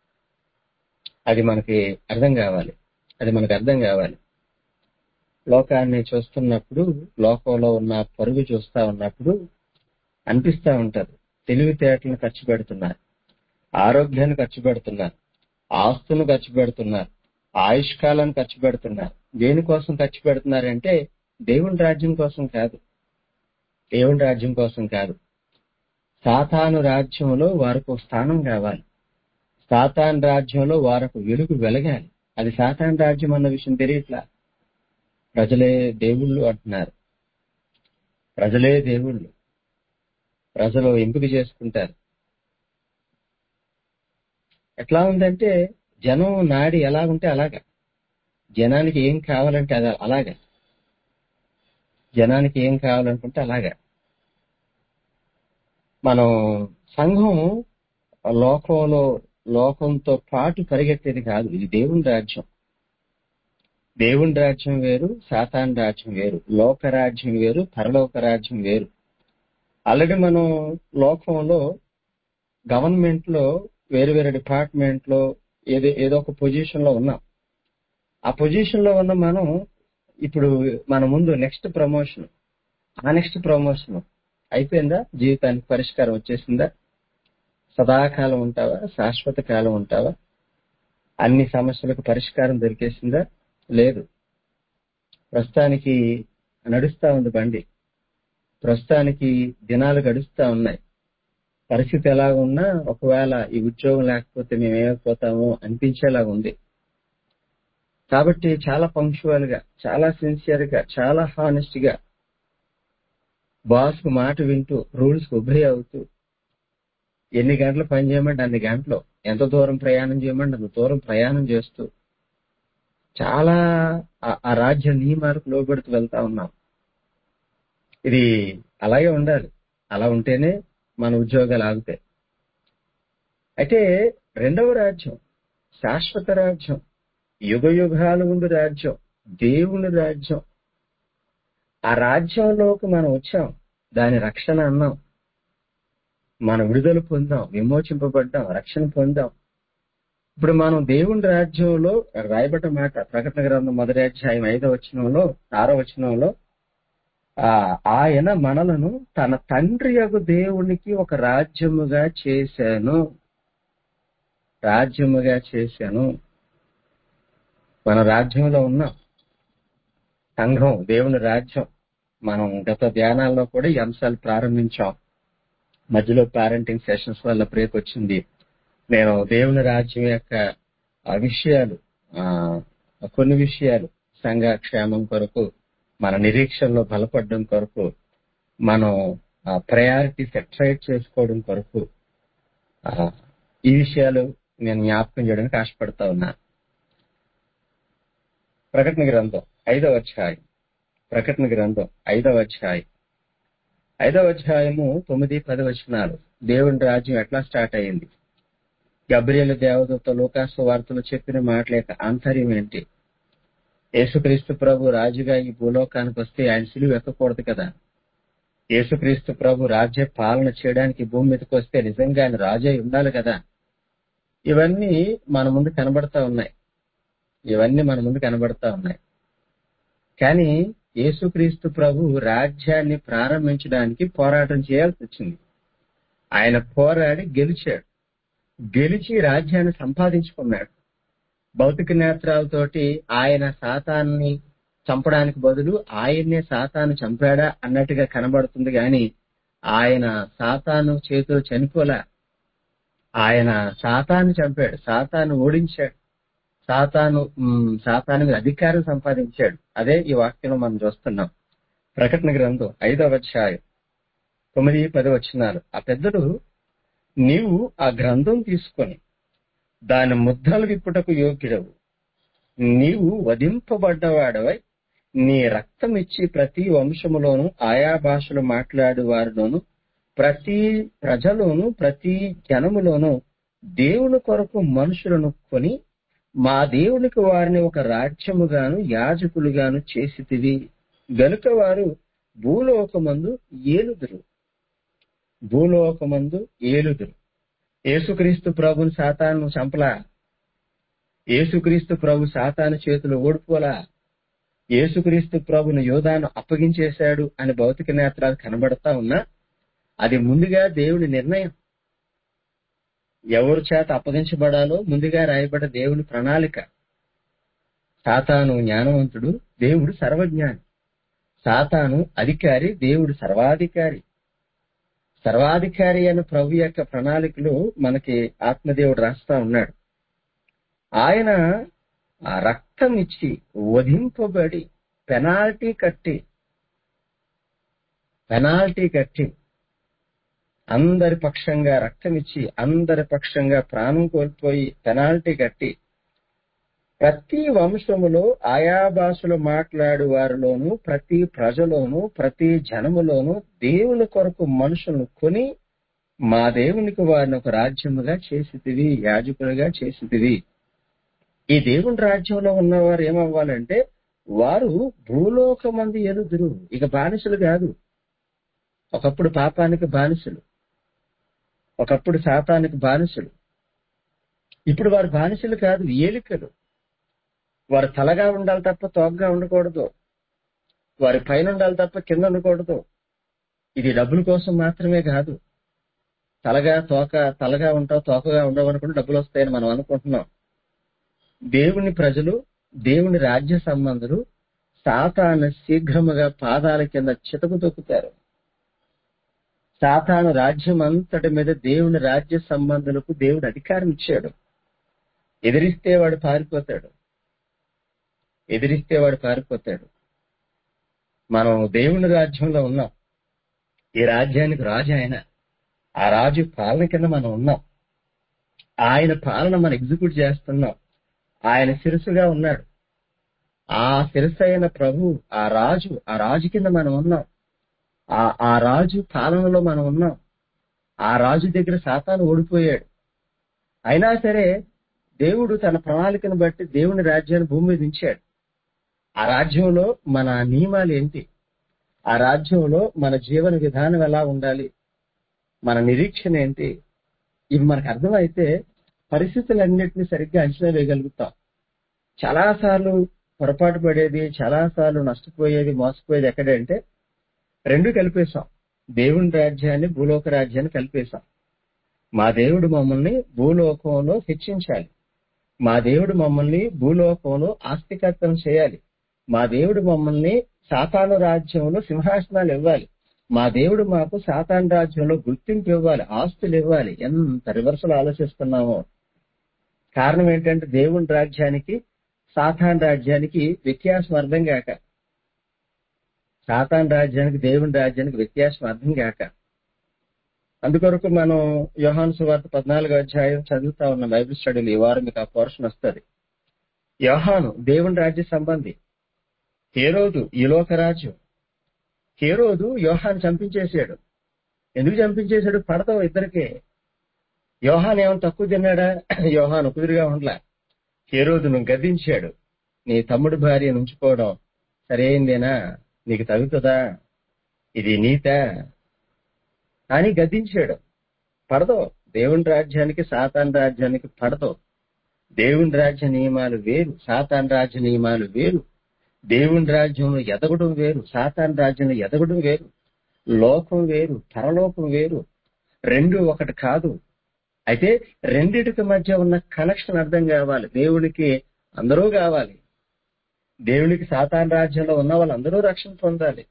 అది మనకి అర్థం కావాలి అది మనకు అర్థం కావాలి లోకాన్ని చూస్తున్నప్పుడు లోకంలో ఉన్న పరుగు చూస్తా ఉన్నప్పుడు అనిపిస్తా ఉంటది తెలివితేటలను ఖర్చు పెడుతున్నారు ఆరోగ్యాన్ని ఖర్చు పెడుతున్నారు ఆస్తులను ఖర్చు పెడుతున్నారు ఆయుష్కాలను ఖర్చు పెడుతున్నారు దేనికోసం ఖర్చు పెడుతున్నారంటే దేవుని రాజ్యం కోసం కాదు దేవుని రాజ్యం కోసం కాదు సాతాను రాజ్యంలో వారికి ఒక స్థానం కావాలి సాతాన్ రాజ్యంలో వారికి వెలుగు వెలగాలి అది సాతాన్ రాజ్యం అన్న విషయం తెలియట్లా ప్రజలే దేవుళ్ళు అంటున్నారు ప్రజలే దేవుళ్ళు ప్రజలు ఎంపిక చేసుకుంటారు ఎట్లా ఉందంటే జనం నాడి ఎలా ఉంటే అలాగా జనానికి ఏం కావాలంటే అది అలాగా జనానికి ఏం కావాలనుకుంటే అలాగా మనం సంఘం లోకంలో లోకంతో పాటు పరిగెత్తేది కాదు ఇది దేవుని రాజ్యం దేవుని రాజ్యం వేరు సాతాన్ రాజ్యం వేరు లోక రాజ్యం వేరు పరలోక రాజ్యం వేరు ఆల్రెడీ మనం లోకంలో గవర్నమెంట్ లో వేరు వేరే డిపార్ట్మెంట్ లో ఏదో ఏదో ఒక పొజిషన్ లో ఉన్నాం ఆ పొజిషన్ లో ఉన్న మనం ఇప్పుడు మన ముందు నెక్స్ట్ ప్రమోషన్ ఆ నెక్స్ట్ ప్రమోషన్ అయిపోయిందా జీవితానికి పరిష్కారం వచ్చేసిందా సదాకాలం ఉంటావా శాశ్వత కాలం ఉంటావా అన్ని సమస్యలకు పరిష్కారం దొరికేసిందా లేదు ప్రస్తుతానికి నడుస్తా ఉంది బండి ప్రస్తుతానికి దినాలు గడుస్తా ఉన్నాయి పరిస్థితి ఎలా ఉన్నా ఒకవేళ ఈ ఉద్యోగం లేకపోతే మేము ఏమైపోతామో అనిపించేలాగా ఉంది కాబట్టి చాలా పంక్చువల్ గా చాలా సిన్సియర్ గా చాలా హానెస్ట్ గా బాస్ కు మాట వింటూ రూల్స్ కు ఉభయ అవుతూ ఎన్ని గంటలు పని చేయమంటే అన్ని గంటలు ఎంత దూరం ప్రయాణం చేయమంటే అంత దూరం ప్రయాణం చేస్తూ చాలా ఆ- ఆ రాజ్య నియమాలకు లోబడుతూ వెళ్తా ఉన్నాం ఇది అలాగే ఉండాలి అలా ఉంటేనే మన ఉద్యోగాలు ఆగుతాయి అయితే రెండవ రాజ్యం శాశ్వత రాజ్యం యుగ యుగాలు ఉండు రాజ్యం దేవుని రాజ్యం ఆ రాజ్యంలోకి మనం వచ్చాం దాని రక్షణ అన్నాం మనం విడుదల పొందాం విమోచింపబడ్డాం రక్షణ పొందాం ఇప్పుడు మనం దేవుని రాజ్యంలో రాయబడ్డ మాట ప్రకటన గ్రంథం మొదటి అధ్యాయం ఐదో వచనంలో ఆరో వచనంలో ఆ ఆయన మనలను తన తండ్రి యొక్క దేవునికి ఒక రాజ్యముగా చేశాను రాజ్యముగా చేశాను మన రాజ్యంలో ఉన్నాం సంఘం దేవుని రాజ్యం మనం గత ధ్యానాల్లో కూడా ఈ అంశాలు ప్రారంభించాం మధ్యలో పేరెంటింగ్ సెషన్స్ వల్ల బ్రేక్ వచ్చింది నేను దేవుని రాజ్యం యొక్క ఆ విషయాలు ఆ, కొన్ని విషయాలు సంఘ క్షేమం కొరకు మన నిరీక్షణలో బలపడడం కొరకు మనం ప్రయారిటీ సెటరేట్ చేసుకోవడం కొరకు ఆ, ఈ విషయాలు నేను జ్ఞాపకం చేయడానికి ఆశపడతా ఉన్నా ప్రకటన గ్రంథం ఐదవ అధ్యాయం ప్రకటన గ్రంథం ఐదవ అధ్యాయం ఐదవ అధ్యాయము తొమ్మిది పది వచనాలు దేవుని రాజ్యం ఎట్లా స్టార్ట్ అయింది గబ్రియల దేవదత్త లోకాసు వార్తలు చెప్పిన మాటల యొక్క ఆంతర్యం ఏంటి యేసుక్రీస్తు ప్రభు రాజుగా ఈ భూలోకానికి వస్తే ఆయన సిలువ ఎక్కకూడదు కదా యేసుక్రీస్తు ప్రభు రాజ్య పాలన చేయడానికి ఈ భూమి మీదకి వస్తే నిజంగా ఆయన రాజు అయి ఉండాలి కదా ఇవన్నీ మన ముందు కనబడతా ఉన్నాయి ఇవన్నీ మన ముందు కనబడతా ఉన్నాయి కానీ యేసుక్రీస్తు ప్రభు రాజ్యాన్ని ప్రారంభించడానికి పోరాటం చేయాల్సి వచ్చింది ఆయన పోరాడి గెలిచాడు గెలిచి రాజ్యాన్ని సంపాదించుకున్నాడు భౌతిక నేత్రాలతోటి ఆయన సాతాన్ని చంపడానికి బదులు ఆయన్నే సాతాను చంపాడా అన్నట్టుగా కనబడుతుంది గాని ఆయన సాతాను చేతిలో చనిపోలా ఆయన సాతాను చంపాడు సాతాను ఓడించాడు సాతాను ఉమ్, సాతాను మీద అధికారం సంపాదించాడు అదే ఈ వాక్యంలో మనం చూస్తున్నాం ప్రకటన గ్రంథం ఐదవ అధ్యాయం తొమ్మిది పది వచ్చినాలు ఆ పెద్దలు నీవు ఆ గ్రంథం తీసుకొని దాని ముద్రలు విప్పుటకు యోగ్యుడవు నీవు వధింపబడ్డవాడవై నీ రక్తం ఇచ్చి ప్రతి వంశములోను ఆయా భాషలు మాట్లాడు వారిలోను ప్రతి ప్రజలోను ప్రతి జనములోను దేవుని కొరకు మనుషులను కొని మా దేవునికి వారిని ఒక రాజ్యముగాను యాజకులుగాను చేసితివి గనుక వారు భూలోకమందు ఏలుదురు భూలోకమందు ఏలుదురు యేసుక్రీస్తు ప్రభుని సాతాను చంపలా యేసుక్రీస్తు ప్రభు సాతాను చేతులు ఓడిపోలా యేసుక్రీస్తు ప్రభుని యోధాను అప్పగించేశాడు అని భౌతిక నేత్రాలు కనబడతా ఉన్నా అది ముందుగా దేవుని నిర్ణయం ఎవరి చేత అప్పగించబడాలో ముందుగా రాయబడ్డ దేవుని ప్రణాళిక సాతాను జ్ఞానవంతుడు దేవుడు సర్వజ్ఞాని సాతాను అధికారి దేవుడు సర్వాధికారి సర్వాధికారి అయిన ప్రభు యొక్క ప్రణాళికలు మనకి ఆత్మదేవుడు రాస్తా ఉన్నాడు ఆయన ఆ రక్తం ఇచ్చి వధింపబడి పెనాల్టీ కట్టి పెనాల్టీ కట్టి అందరి పక్షంగా రక్తం ఇచ్చి అందరి పక్షంగా ప్రాణం కోల్పోయి పెనాల్టీ కట్టి ప్రతి వంశములో ఆయా భాషలు మాట్లాడు వారిలోను ప్రతి ప్రజలోను ప్రతి జనములోను దేవుని కొరకు మనుషులను కొని మా దేవునికి వారిని ఒక రాజ్యముగా చేసితివి యాజకులుగా చేసితివి ఈ దేవుని రాజ్యంలో ఉన్నవారు ఏమవ్వాలంటే వారు భూలోకమంది ఎలుదురు ఇక బానిసలు కాదు ఒకప్పుడు పాపానికి బానిసలు ఒకప్పుడు శాతానికి బానిసలు ఇప్పుడు వారు బానిసలు కాదు ఏలికలు వారు తలగా ఉండాలి తప్ప తోకగా ఉండకూడదు వారి పైన ఉండాలి తప్ప కింద ఉండకూడదు ఇది డబ్బుల కోసం మాత్రమే కాదు తలగా తోక తలగా ఉంటావు తోకగా ఉండవు అనుకుంటే డబ్బులు వస్తాయని మనం అనుకుంటున్నాం దేవుని ప్రజలు దేవుని రాజ్య సంబంధులు సాతాను శీఘ్రముగా పాదాల కింద చితకు తొక్కుతారు సాతాను రాజ్యం అంతటి మీద దేవుని రాజ్య సంబంధులకు దేవుడు అధికారం ఇచ్చాడు ఎదిరిస్తే వాడు పారిపోతాడు ఎదిరిస్తే వాడు పారిపోతాడు మనం దేవుని రాజ్యంలో ఉన్నాం ఈ రాజ్యానికి రాజు ఆయన ఆ రాజు పాలన కింద మనం ఉన్నాం ఆయన పాలన మనం ఎగ్జిక్యూట్ చేస్తున్నాం ఆయన శిరసుగా ఉన్నాడు ఆ శిరసు అయిన ప్రభు ఆ రాజు ఆ రాజు కింద మనం ఉన్నాం ఆ ఆ రాజు పాలనలో మనం ఉన్నాం ఆ రాజు దగ్గర సాతాను ఓడిపోయాడు అయినా సరే దేవుడు తన ప్రణాళికను బట్టి దేవుని రాజ్యాన్ని భూమి మీద ఉంచాడు ఆ రాజ్యంలో మన నియమాలు ఏంటి ఆ రాజ్యంలో మన జీవన విధానం ఎలా ఉండాలి మన నిరీక్షణ ఏంటి ఇవి మనకు అర్థమైతే పరిస్థితులన్నింటినీ సరిగ్గా అంచనా వేయగలుగుతాం చాలాసార్లు పొరపాటు పడేది చాలాసార్లు నష్టపోయేది మోసపోయేది ఎక్కడంటే రెండు కలిపేశాం దేవుని రాజ్యాన్ని భూలోక రాజ్యాన్ని కలిపేశాం మా దేవుడు మమ్మల్ని భూలోకంలో హెచ్చించాలి మా దేవుడు మమ్మల్ని భూలోకంలో ఆస్తికర్తనం చేయాలి మా దేవుడు మమ్మల్ని సాతాను రాజ్యంలో సింహాసనాలు ఇవ్వాలి మా దేవుడు మాకు సాతాను రాజ్యంలో గుర్తింపు ఇవ్వాలి ఆస్తులు ఇవ్వాలి ఎంత రివర్సల్ ఆలోచిస్తున్నామో కారణం ఏంటంటే దేవుని రాజ్యానికి సాతాన్ రాజ్యానికి వ్యత్యాసం అర్థం కాక సాతాన్ రాజ్యానికి దేవుని రాజ్యానికి వ్యత్యాసం అర్థం కాక అందుకొరకు మనం యోహాను సువార్త పద్నాలుగో అధ్యాయం చదువుతా ఉన్న బైబిల్ స్టడీలు ఈ వారం మీకు ఆ పోర్షన్ వస్తుంది యోహాను దేవుని రాజ్య సంబంధి హేరోదు ఈ లోక రాజ్యం హేరోదు యోహాను చంపించేశాడు ఎందుకు చంపించేశాడు పడతావు ఇద్దరికే యోహాన్ ఏమైనా తక్కువ తిన్నాడా యోహాను కుదురుగా ఉండలా హేరోదును గద్దించాడు నీ తమ్ముడు భార్య ఉంచుకోవడం సరైందేనా నీకు తగుతుందా ఇది నీత అని గద్దించాడు పడదు దేవుని రాజ్యానికి సాతాన్ రాజ్యానికి పడదు దేవుని రాజ్య నియమాలు వేరు సాతాన్ రాజ్య నియమాలు వేరు దేవుని రాజ్యంలో ఎదగడం వేరు సాతాన్ రాజ్యంలో ఎదగడం వేరు లోకం వేరు పరలోకం వేరు రెండు ఒకటి కాదు అయితే రెండిటికి మధ్య ఉన్న కనెక్షన్ అర్థం కావాలి దేవునికి అందరూ కావాలి దేవునికి సాతాన్ రాజ్యంలో ఉన్న వాళ్ళందరూ రక్షణ పొందాలి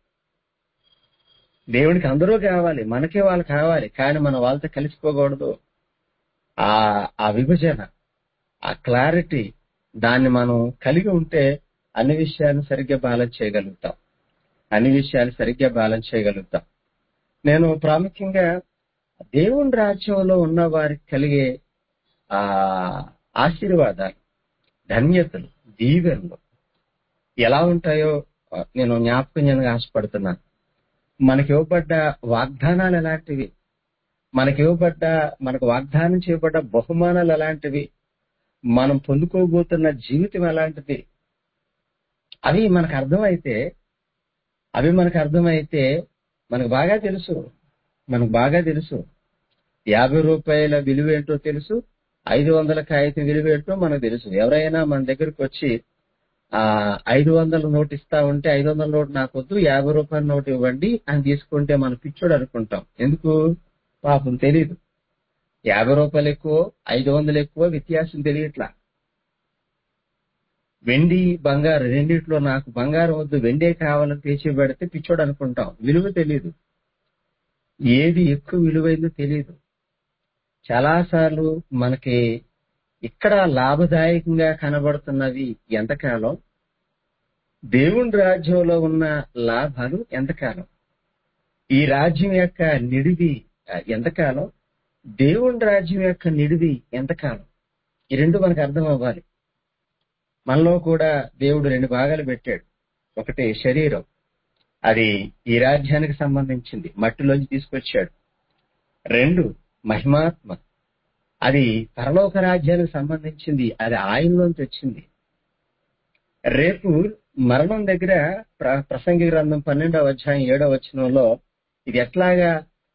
దేవునికి అందరూ కావాలి మనకే వాళ్ళు కావాలి కానీ మనం వాళ్ళతో కలిసిపోకూడదు ఆ ఆ విభజన ఆ క్లారిటీ దాన్ని మనం కలిగి ఉంటే అన్ని విషయాలను సరిగ్గా బ్యాలెన్స్ చేయగలుగుతాం అన్ని విషయాలు సరిగ్గా బ్యాలెన్స్ చేయగలుగుతాం నేను ప్రాముఖ్యంగా దేవుని రాజ్యంలో ఉన్న వారికి కలిగే ఆ ఆశీర్వాదాలు ధన్యతలు దీవెనలు ఎలా ఉంటాయో నేను జ్ఞాపకం చేయడానికి ఆశపడుతున్నాను మనకి ఇవ్వబడ్డ వాగ్దానాలు ఎలాంటివి మనకి ఇవ్వబడ్డ మనకు వాగ్దానం చేయబడ్డ బహుమానాలు ఎలాంటివి మనం పొందుకోబోతున్న జీవితం ఎలాంటిది అవి మనకు అర్థమైతే అవి మనకు అర్థమైతే మనకు బాగా తెలుసు మనకు బాగా తెలుసు యాభై రూపాయల విలువ ఏంటో తెలుసు ఐదు వందల కాగితం విలువ ఏంటో మనకు తెలుసు ఎవరైనా మన దగ్గరకు వచ్చి ఆ ఐదు వందల నోటు ఇస్తా ఉంటే ఐదు వందల నోటు నాకు వద్దు యాభై రూపాయల నోటు ఇవ్వండి అని తీసుకుంటే మనం పిచ్చోడు అనుకుంటాం ఎందుకు పాపం తెలియదు యాభై రూపాయలు ఎక్కువ ఐదు వందలు ఎక్కువ వ్యత్యాసం తెలియట్లా వెండి బంగారు రెండిట్లో నాకు బంగారం వద్దు వెండే కావాలని పేచి పెడితే పిచ్చోడు అనుకుంటాం విలువ తెలియదు ఏది ఎక్కువ విలువైందో తెలియదు చాలాసార్లు మనకి ఇక్కడ లాభదాయకంగా కనబడుతున్నవి ఎంతకాలం దేవుని రాజ్యంలో ఉన్న లాభాలు ఎంతకాలం ఈ రాజ్యం యొక్క నిడివి ఎంతకాలం దేవుని రాజ్యం యొక్క నిడివి ఎంతకాలం ఈ రెండు మనకు అర్థం అవ్వాలి మనలో కూడా దేవుడు రెండు భాగాలు పెట్టాడు ఒకటి శరీరం అది ఈ రాజ్యానికి సంబంధించింది మట్టిలోంచి తీసుకొచ్చాడు రెండు మహిమాత్మ అది పరలోక రాజ్యానికి సంబంధించింది అది ఆయనలోంచి వచ్చింది రేపు మరణం దగ్గర ప్ర- ప్రసంగి గ్రంథం పన్నెండవ అధ్యాయం ఏడవ వచనంలో ఇది ఎట్లాగా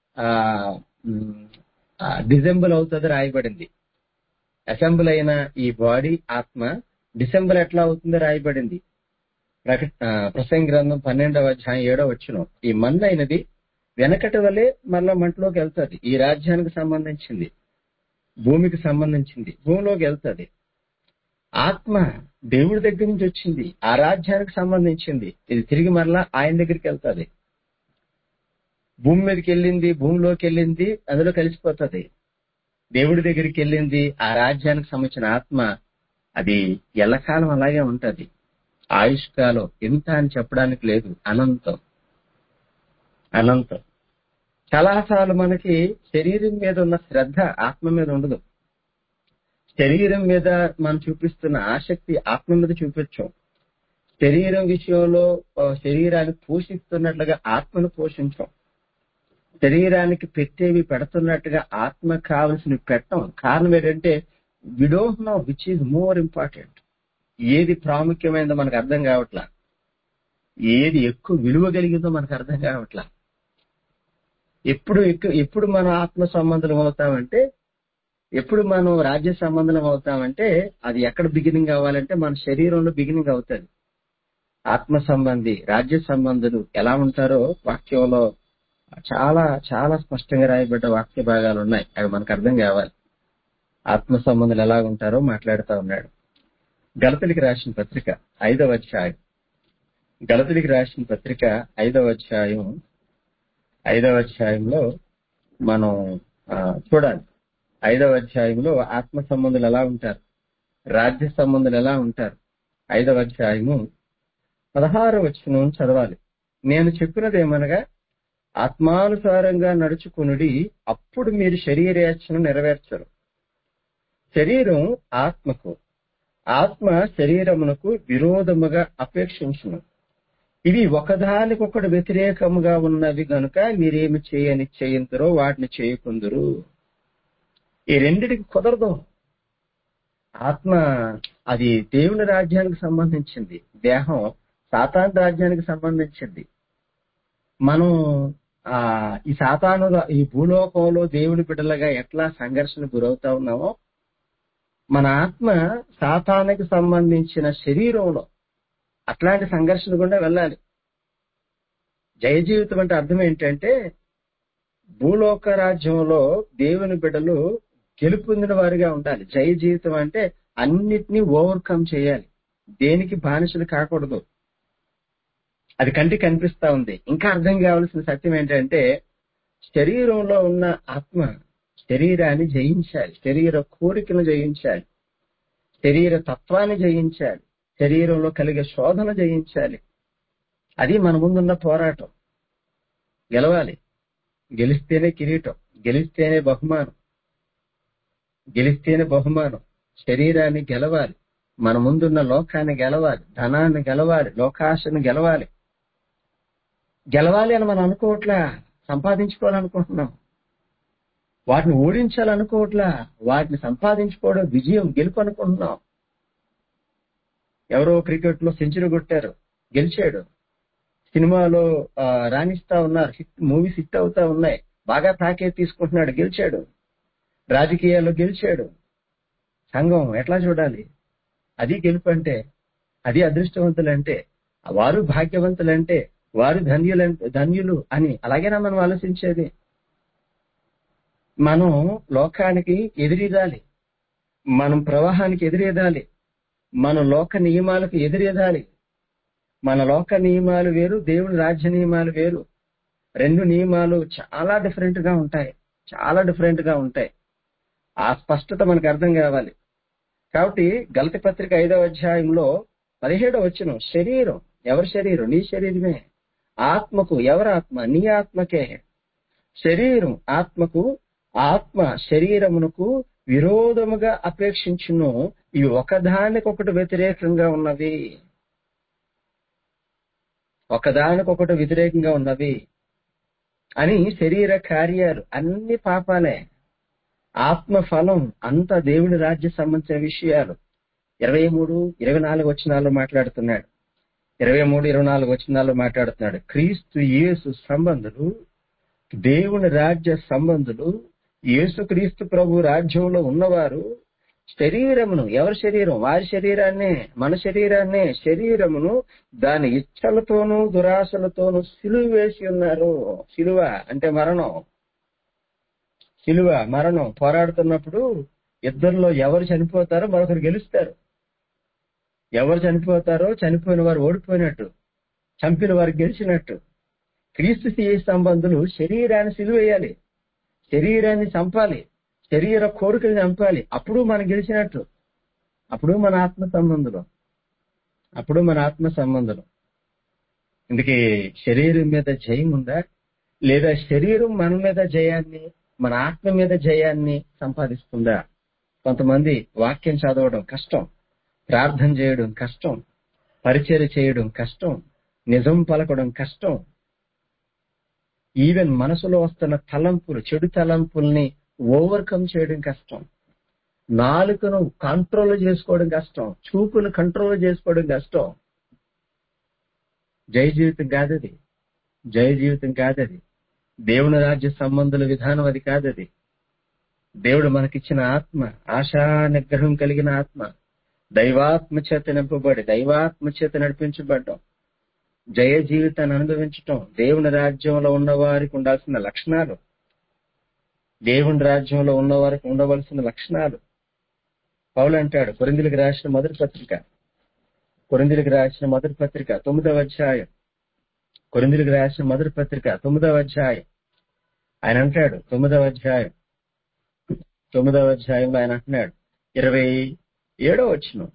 డిసెంబుల్ అవుతుంది రాయబడింది అసెంబుల్ అయిన ఈ బాడీ ఆత్మ డిసెంబర్ ఎట్లా అవుతుందో రాయబడింది ప్రక- ఆ, ప్రసంగి గ్రంథం పన్నెండవ అధ్యాయం ఏడవ వచనం ఈ మన్ను అయినది వెనకటి వలె మళ్ళా మంటలోకి వెళ్తుంది ఈ రాజ్యానికి సంబంధించింది భూమికి సంబంధించింది భూమిలోకి వెళ్తుంది ఆత్మ దేవుడి దగ్గర నుంచి వచ్చింది ఆ రాజ్యానికి సంబంధించింది ఇది తిరిగి మరలా ఆయన దగ్గరికి వెళ్తుంది భూమి మీదకి వెళ్ళింది భూమిలోకి వెళ్ళింది అందులో కలిసిపోతుంది దేవుడి దగ్గరికి వెళ్ళింది ఆ రాజ్యానికి సంబంధించిన ఆత్మ అది ఎల్లకాలం అలాగే ఉంటది ఆయుష్కాలం ఎంత అని చెప్పడానికి లేదు అనంతం అనంతం చాలాసార్లు మనకి శరీరం మీద ఉన్న శ్రద్ధ ఆత్మ మీద ఉండదు శరీరం మీద మనం చూపిస్తున్న ఆసక్తి ఆత్మ మీద చూపించాం శరీరం విషయంలో ఆ, శరీరాన్ని పోషిస్తున్నట్లుగా ఆత్మను పోషించాం శరీరానికి పెట్టేవి పెడుతున్నట్టుగా ఆత్మ కావలసినవి పెట్టం కారణం ఏంటంటే we don't know which is more important ఏది ప్రాముఖ్యమైనదో మనకు అర్థం కావట్లా ఏది ఎక్కువ విలువ కలిగిందో మనకు అర్థం కావట్లా ఎప్పుడు ఎక్కు- ఎప్పుడు మనం ఆత్మ సంబంధం అవుతామంటే ఎప్పుడు మనం రాజ్య సంబంధం అవుతామంటే అది ఎక్కడ బిగినింగ్ అవ్వాలంటే మన శరీరంలో బిగినింగ్ అవుతుంది ఆత్మ సంబంధి రాజ్య సంబంధులు ఎలా ఉంటారో వాక్యంలో చాలా చాలా స్పష్టంగా రాయబడ్డ వాక్య భాగాలు ఉన్నాయి అవి మనకు అర్థం కావాలి ఆత్మ సంబంధులు ఎలా ఉంటారో మాట్లాడుతూ ఉన్నాడు గలతులికి రాసిన పత్రిక ఐదవ అధ్యాయం గలతులికి రాసిన పత్రిక ఐదవ అధ్యాయం ఐదవ అధ్యాయంలో మనం ఆ, చూడాలి ఐదవ అధ్యాయంలో ఆత్మ సంబంధులు ఎలా ఉంటారు రాజ్య సంబంధులు ఎలా ఉంటారు ఐదవ అధ్యాయము పదహారు వచ్చిన చదవాలి నేను చెప్పినది ఏమనగా ఆత్మానుసారంగా నడుచుకునుడి అప్పుడు మీరు శరీరేచ్ఛను నెరవేర్చరు శరీరం ఆత్మకు ఆత్మ శరీరమునకు విరోధముగా అపేక్షించును ఇవి ఒకదానికొకటి వ్యతిరేకముగా ఉన్నవి గనుక మీరేమి చేయని చేయంతురో వాటిని చేయకుందురు ఈ రెండిటికి కుదరదు ఆత్మ అది దేవుని రాజ్యానికి సంబంధించింది దేహం సాతాన్ రాజ్యానికి సంబంధించింది మనం ఆ ఈ సాతాను ఈ భూలోకంలో దేవుని బిడ్డలుగా ఎట్లా సంఘర్షణ గురవుతా ఉన్నామో మన ఆత్మ సాతానికి సంబంధించిన శరీరంలో అట్లాంటి సంఘర్షణ గుండా వెళ్ళాలి జయ జీవితం అంటే అర్థం ఏంటంటే భూలోక రాజ్యంలో దేవుని బిడ్డలు గెలుపొందిన వారిగా ఉండాలి జయ జీవితం అంటే అన్నిటినీ ఓవర్కమ్ చేయాలి దేనికి బానిసలు కాకూడదు అది కంటికి కనిపిస్తా ఉంది ఇంకా అర్థం కావాల్సిన సత్యం ఏంటంటే శరీరంలో ఉన్న ఆత్మ శరీరాన్ని జయించాలి శరీర కోరికను జయించాలి శరీర తత్వాన్ని జయించాలి శరీరంలో కలిగే శోధన జయించాలి అది మన ముందున్న పోరాటం గెలవాలి గెలిస్తేనే కిరీటం గెలిస్తేనే బహుమానం గెలిస్తేనే బహుమానం శరీరాన్ని గెలవాలి మన ముందున్న లోకాన్ని గెలవాలి ధనాన్ని గెలవాలి లోకాశను గెలవాలి గెలవాలి అని మనం అనుకోవట్లా సంపాదించుకోవాలనుకుంటున్నాం వాటిని ఓడించాలనుకోవట్లా వాటిని సంపాదించుకోవడం విజయం గెలుపు అనుకుంటున్నాం ఎవరో క్రికెట్ లో సెంచరీ కొట్టారు గెలిచాడు సినిమాలో ఆ, రాణిస్తా ఉన్నారు హిట్ మూవీస్ హిట్ అవుతా ఉన్నాయి బాగా ప్యాకేజ్ తీసుకుంటున్నాడు గెలిచాడు రాజకీయాల్లో గెలిచాడు సంఘం ఎట్లా చూడాలి అది గెలుపు అంటే అది అదృష్టవంతులంటే వారు భాగ్యవంతులంటే వారు ధన్యులంటే ధన్యులు అని అలాగేనా మనం ఆలోచించేది మనం లోకానికి ఎదురీదాలి మనం ప్రవాహానికి ఎదురేదాలి మన లోక నియమాలకు ఎదురేదాలి మన లోక నియమాలు వేరు దేవుని రాజ్య నియమాలు వేరు రెండు నియమాలు చాలా డిఫరెంట్ గా ఉంటాయి చాలా డిఫరెంట్ గా ఉంటాయి ఆ స్పష్టత మనకు అర్థం కావాలి కాబట్టి గలతి పత్రిక ఐదవ అధ్యాయంలో పదిహేడవ వచ్చిన శరీరం ఎవరి శరీరం నీ శరీరమే ఆత్మకు ఎవరి ఆత్మ నీ ఆత్మకే శరీరం ఆత్మకు ఆత్మ శరీరమునకు విరోధముగా అపేక్షించును ఇవి ఒకదానికొకటి వ్యతిరేకంగా ఉన్నవి ఒకదానికొకటి వ్యతిరేకంగా ఉన్నవి అని శరీర కార్యాలు అన్ని పాపాలే ఆత్మ ఫలం అంత దేవుని రాజ్య సంబంధించిన విషయాలు ఇరవై మూడు ఇరవై నాలుగు వచనాల్లో మాట్లాడుతున్నాడు ఇరవై మూడు ఇరవై నాలుగు వచనాల్లో మాట్లాడుతున్నాడు క్రీస్తు యేసు సంబంధులు దేవుని రాజ్య సంబంధులు యేసుక్రీస్తు ప్రభు రాజ్యంలో ఉన్నవారు శరీరమును ఎవరి శరీరం వారి శరీరాన్నే మన శరీరాన్నే శరీరమును దాని ఇచ్చలతోనూ దురాశలతోనూ సిలువ వేసి ఉన్నారు సిలువ అంటే మరణం సిలువ మరణం పోరాడుతున్నప్పుడు ఇద్దరిలో ఎవరు చనిపోతారో మరొకరు గెలుస్తారు ఎవరు చనిపోతారో చనిపోయిన వారు ఓడిపోయినట్టు చంపిన వారు గెలిచినట్టు క్రీస్తు సిఏ సంబంధులు శరీరాన్ని సిలువేయాలి శరీరాన్ని చంపాలి శరీర కోరికలు చంపాలి అప్పుడు మనం గెలిచినట్టు అప్పుడు మన ఆత్మ సంబంధులు అప్పుడు మన ఆత్మ సంబంధులు ఇందుకే శరీరం మీద జయం ఉందా లేదా శరీరం మన మీద జయాన్ని మన ఆత్మ మీద జయాన్ని సంపాదిస్తుందా కొంతమంది వాక్యం చదవడం కష్టం ప్రార్థన చేయడం కష్టం పరిచర్య చేయడం కష్టం నిజం పలకడం కష్టం ఈవెన్ మనసులో వస్తున్న తలంపులు చెడు తలంపుల్ని ఓవర్కమ్ చేయడం కష్టం నాలుకను కంట్రోల్ చేసుకోవడం కష్టం చూపును కంట్రోల్ చేసుకోవడం కష్టం జయ జీవితం కాదది జయ జీవితం కాదది దేవుని రాజ్య సంబంధుల విధానం అది కాదది దేవుడు మనకిచ్చిన ఆత్మ ఆశా నిగ్రహం కలిగిన ఆత్మ దైవాత్మ చేత నింపబడి దైవాత్మ చేత నడిపించబడ్డం జయ జీవితాన్ని అనుభవించటం దేవుని రాజ్యంలో ఉన్న వారికి ఉండాల్సిన లక్షణాలు దేవుని రాజ్యంలో ఉన్న వారికి ఉండవలసిన లక్షణాలు పౌలు అంటాడు కొరిందులకు రాసిన మొదటి పత్రిక కొరిందులకు రాసిన మొదటి పత్రిక తొమ్మిదవ అధ్యాయం కొరిందులకు రాసిన మొదటి పత్రిక తొమ్మిదవ అధ్యాయం ఆయన అంటాడు తొమ్మిదవ అధ్యాయం తొమ్మిదవ అధ్యాయంలో ఆయన అంటున్నాడు ఇరవై ఏడో వచ్చిన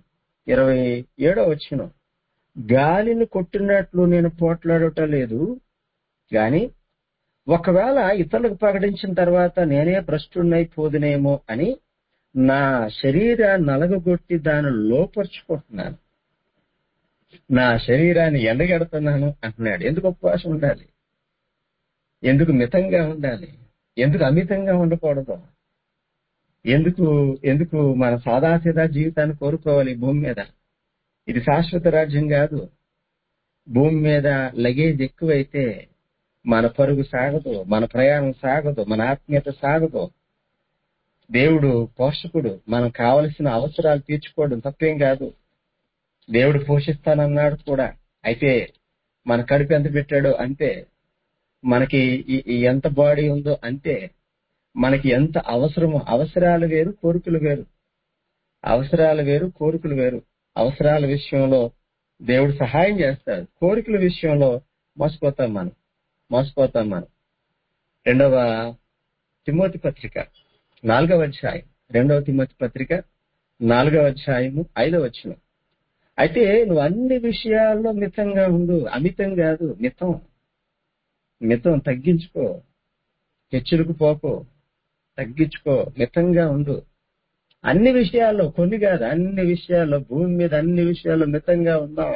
ఇరవై ఏడో వచ్చిన గాలిని కొట్టినట్లు నేను పోట్లాడట లేదు గాని ఒకవేళ ఇతరులకు ప్రకటించిన తర్వాత నేనే భ్రష్టున్నైపోదునేమో అని నా శరీరాన్ని నలగగొట్టి దాన్ని లోపరుచుకుంటున్నాను నా శరీరాన్ని ఎండగెడుతున్నాను అంటున్నాడు ఎందుకు ఉపవాసం ఉండాలి ఎందుకు మితంగా ఉండాలి ఎందుకు అమితంగా ఉండకూడదు ఎందుకు ఎందుకు మన సాదాసీదా జీవితాన్ని కోరుకోవాలి ఈ భూమి మీద ఇది శాశ్వత రాజ్యం కాదు భూమి మీద లగేజ్ ఎక్కువైతే మన పరుగు సాగదు మన ప్రయాణం సాగదు మన ఆత్మీయత సాగదు దేవుడు పోషకుడు మనం కావలసిన అవసరాలు తీర్చుకోవడం తప్పేం కాదు దేవుడు పోషిస్తానన్నాడు కూడా అయితే మన కడుపు ఎంత పెట్టాడో అంతే మనకి ఈ- ఈ ఎంత బాడీ ఉందో అంతే మనకి ఎంత అవసరమో అవసరాలు వేరు కోరికలు వేరు అవసరాలు వేరు కోరికలు వేరు అవసరాల విషయంలో దేవుడు సహాయం చేస్తాడు కోరికల విషయంలో మోసపోతాం మనం మోసపోతాం మనం రెండవ తిమోతి పత్రిక నాలుగవ అధ్యాయం రెండవ తిమోతి పత్రిక నాలుగవ అధ్యాయము ఐదవ వచనం అయితే నువ్వు అన్ని విషయాల్లో మితంగా ఉండు అమితం కాదు మితం మితం తగ్గించుకో హెచ్చులకు పోకో తగ్గించుకో మితంగా ఉండు అన్ని విషయాల్లో కొన్ని కాదు అన్ని విషయాల్లో భూమి మీద అన్ని విషయాల్లో మితంగా ఉన్నాం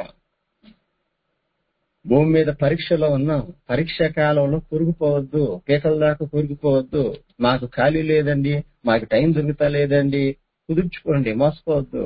భూమి మీద పరీక్షలో ఉన్నాం పరీక్ష కాలంలో కురుగుపోవద్దు పీకల దాకా కురుగుపోవద్దు మాకు ఖాళీ లేదండి మాకు టైం దొరుకుతా లేదండి కుదుర్చుకోండి మోసపోవద్దు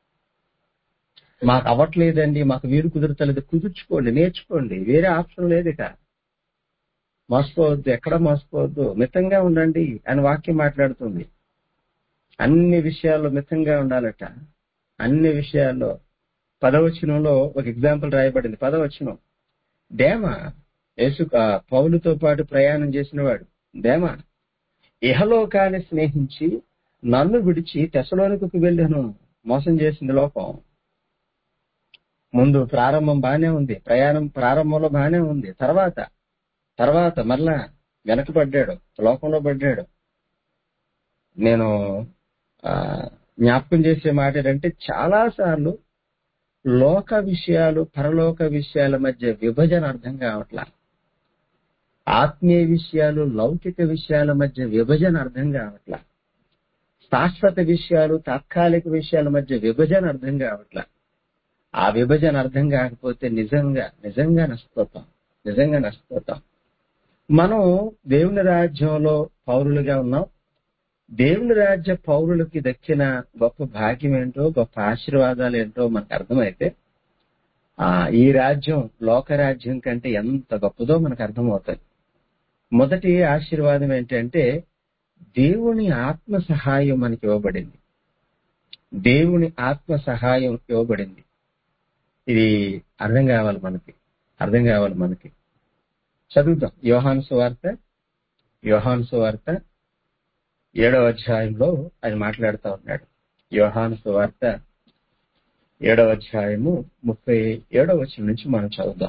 మాకు అవ్వట్లేదండి మాకు వీలు కుదురుతలేదు కుదుర్చుకోండి నేర్చుకోండి వేరే ఆప్షన్ లేదు ఇక మోసపోవద్దు ఎక్కడ మోసపోవద్దు మితంగా ఉండండి అని వాక్యం మాట్లాడుతుంది అన్ని విషయాల్లో మితంగా ఉండాలట అన్ని విషయాల్లో పదవచనంలో ఒక ఎగ్జాంపుల్ రాయబడింది పదవచనం దేమ యేసు ఆ, పౌలుతో పాటు ప్రయాణం చేసినవాడు దేమ ఇహలోకాన్ని స్నేహించి నన్ను విడిచి తెసలోనికి వెళ్ళాను మోసం చేసింది లోకం ముందు ప్రారంభం బానే ఉంది ప్రయాణం ప్రారంభంలో బానే ఉంది తర్వాత తర్వాత మరలా వెనకబడ్డాడు లోకంలో పడ్డాడు నేను ఆ, జ్ఞాపకం చేసే మాట ఏంటంటే చాలా సార్లు లోక విషయాలు పరలోక విషయాల మధ్య విభజన అర్థం కావట్లా ఆత్మీయ విషయాలు లౌకిక విషయాల మధ్య విభజన అర్థం కావట్లా శాశ్వత విషయాలు తాత్కాలిక విషయాల మధ్య విభజన అర్థం కావట్లా ఆ విభజన అర్థం కాకపోతే నిజంగా నిజంగా నష్టపోతాం నిజంగా నష్టపోతాం మనం దేవుని రాజ్యంలో పౌరులుగా ఉన్నాం దేవుని రాజ్య పౌరులకి దక్కిన గొప్ప భాగ్యం ఏంటో గొప్ప ఆశీర్వాదాలు ఏంటో మనకు అర్థమైతే ఆ ఈ రాజ్యం లోక రాజ్యం కంటే ఎంత గొప్పదో మనకు అర్థమవుతుంది మొదటి ఆశీర్వాదం ఏంటంటే దేవుని ఆత్మ సహాయం మనకి ఇవ్వబడింది దేవుని ఆత్మ సహాయం ఇవ్వబడింది ఇది అర్థం కావాలి మనకి అర్థం కావాలి మనకి చదువుదాం యోహాను సువార్త యోహాను సువార్త ఏడవ అధ్యాయంలో ఆయన మాట్లాడుతూ ఉన్నాడు యోహాను సువార్త ఏడవ అధ్యాయము ముప్పై ఏడవ వచనం నుంచి మనం చదువుదాం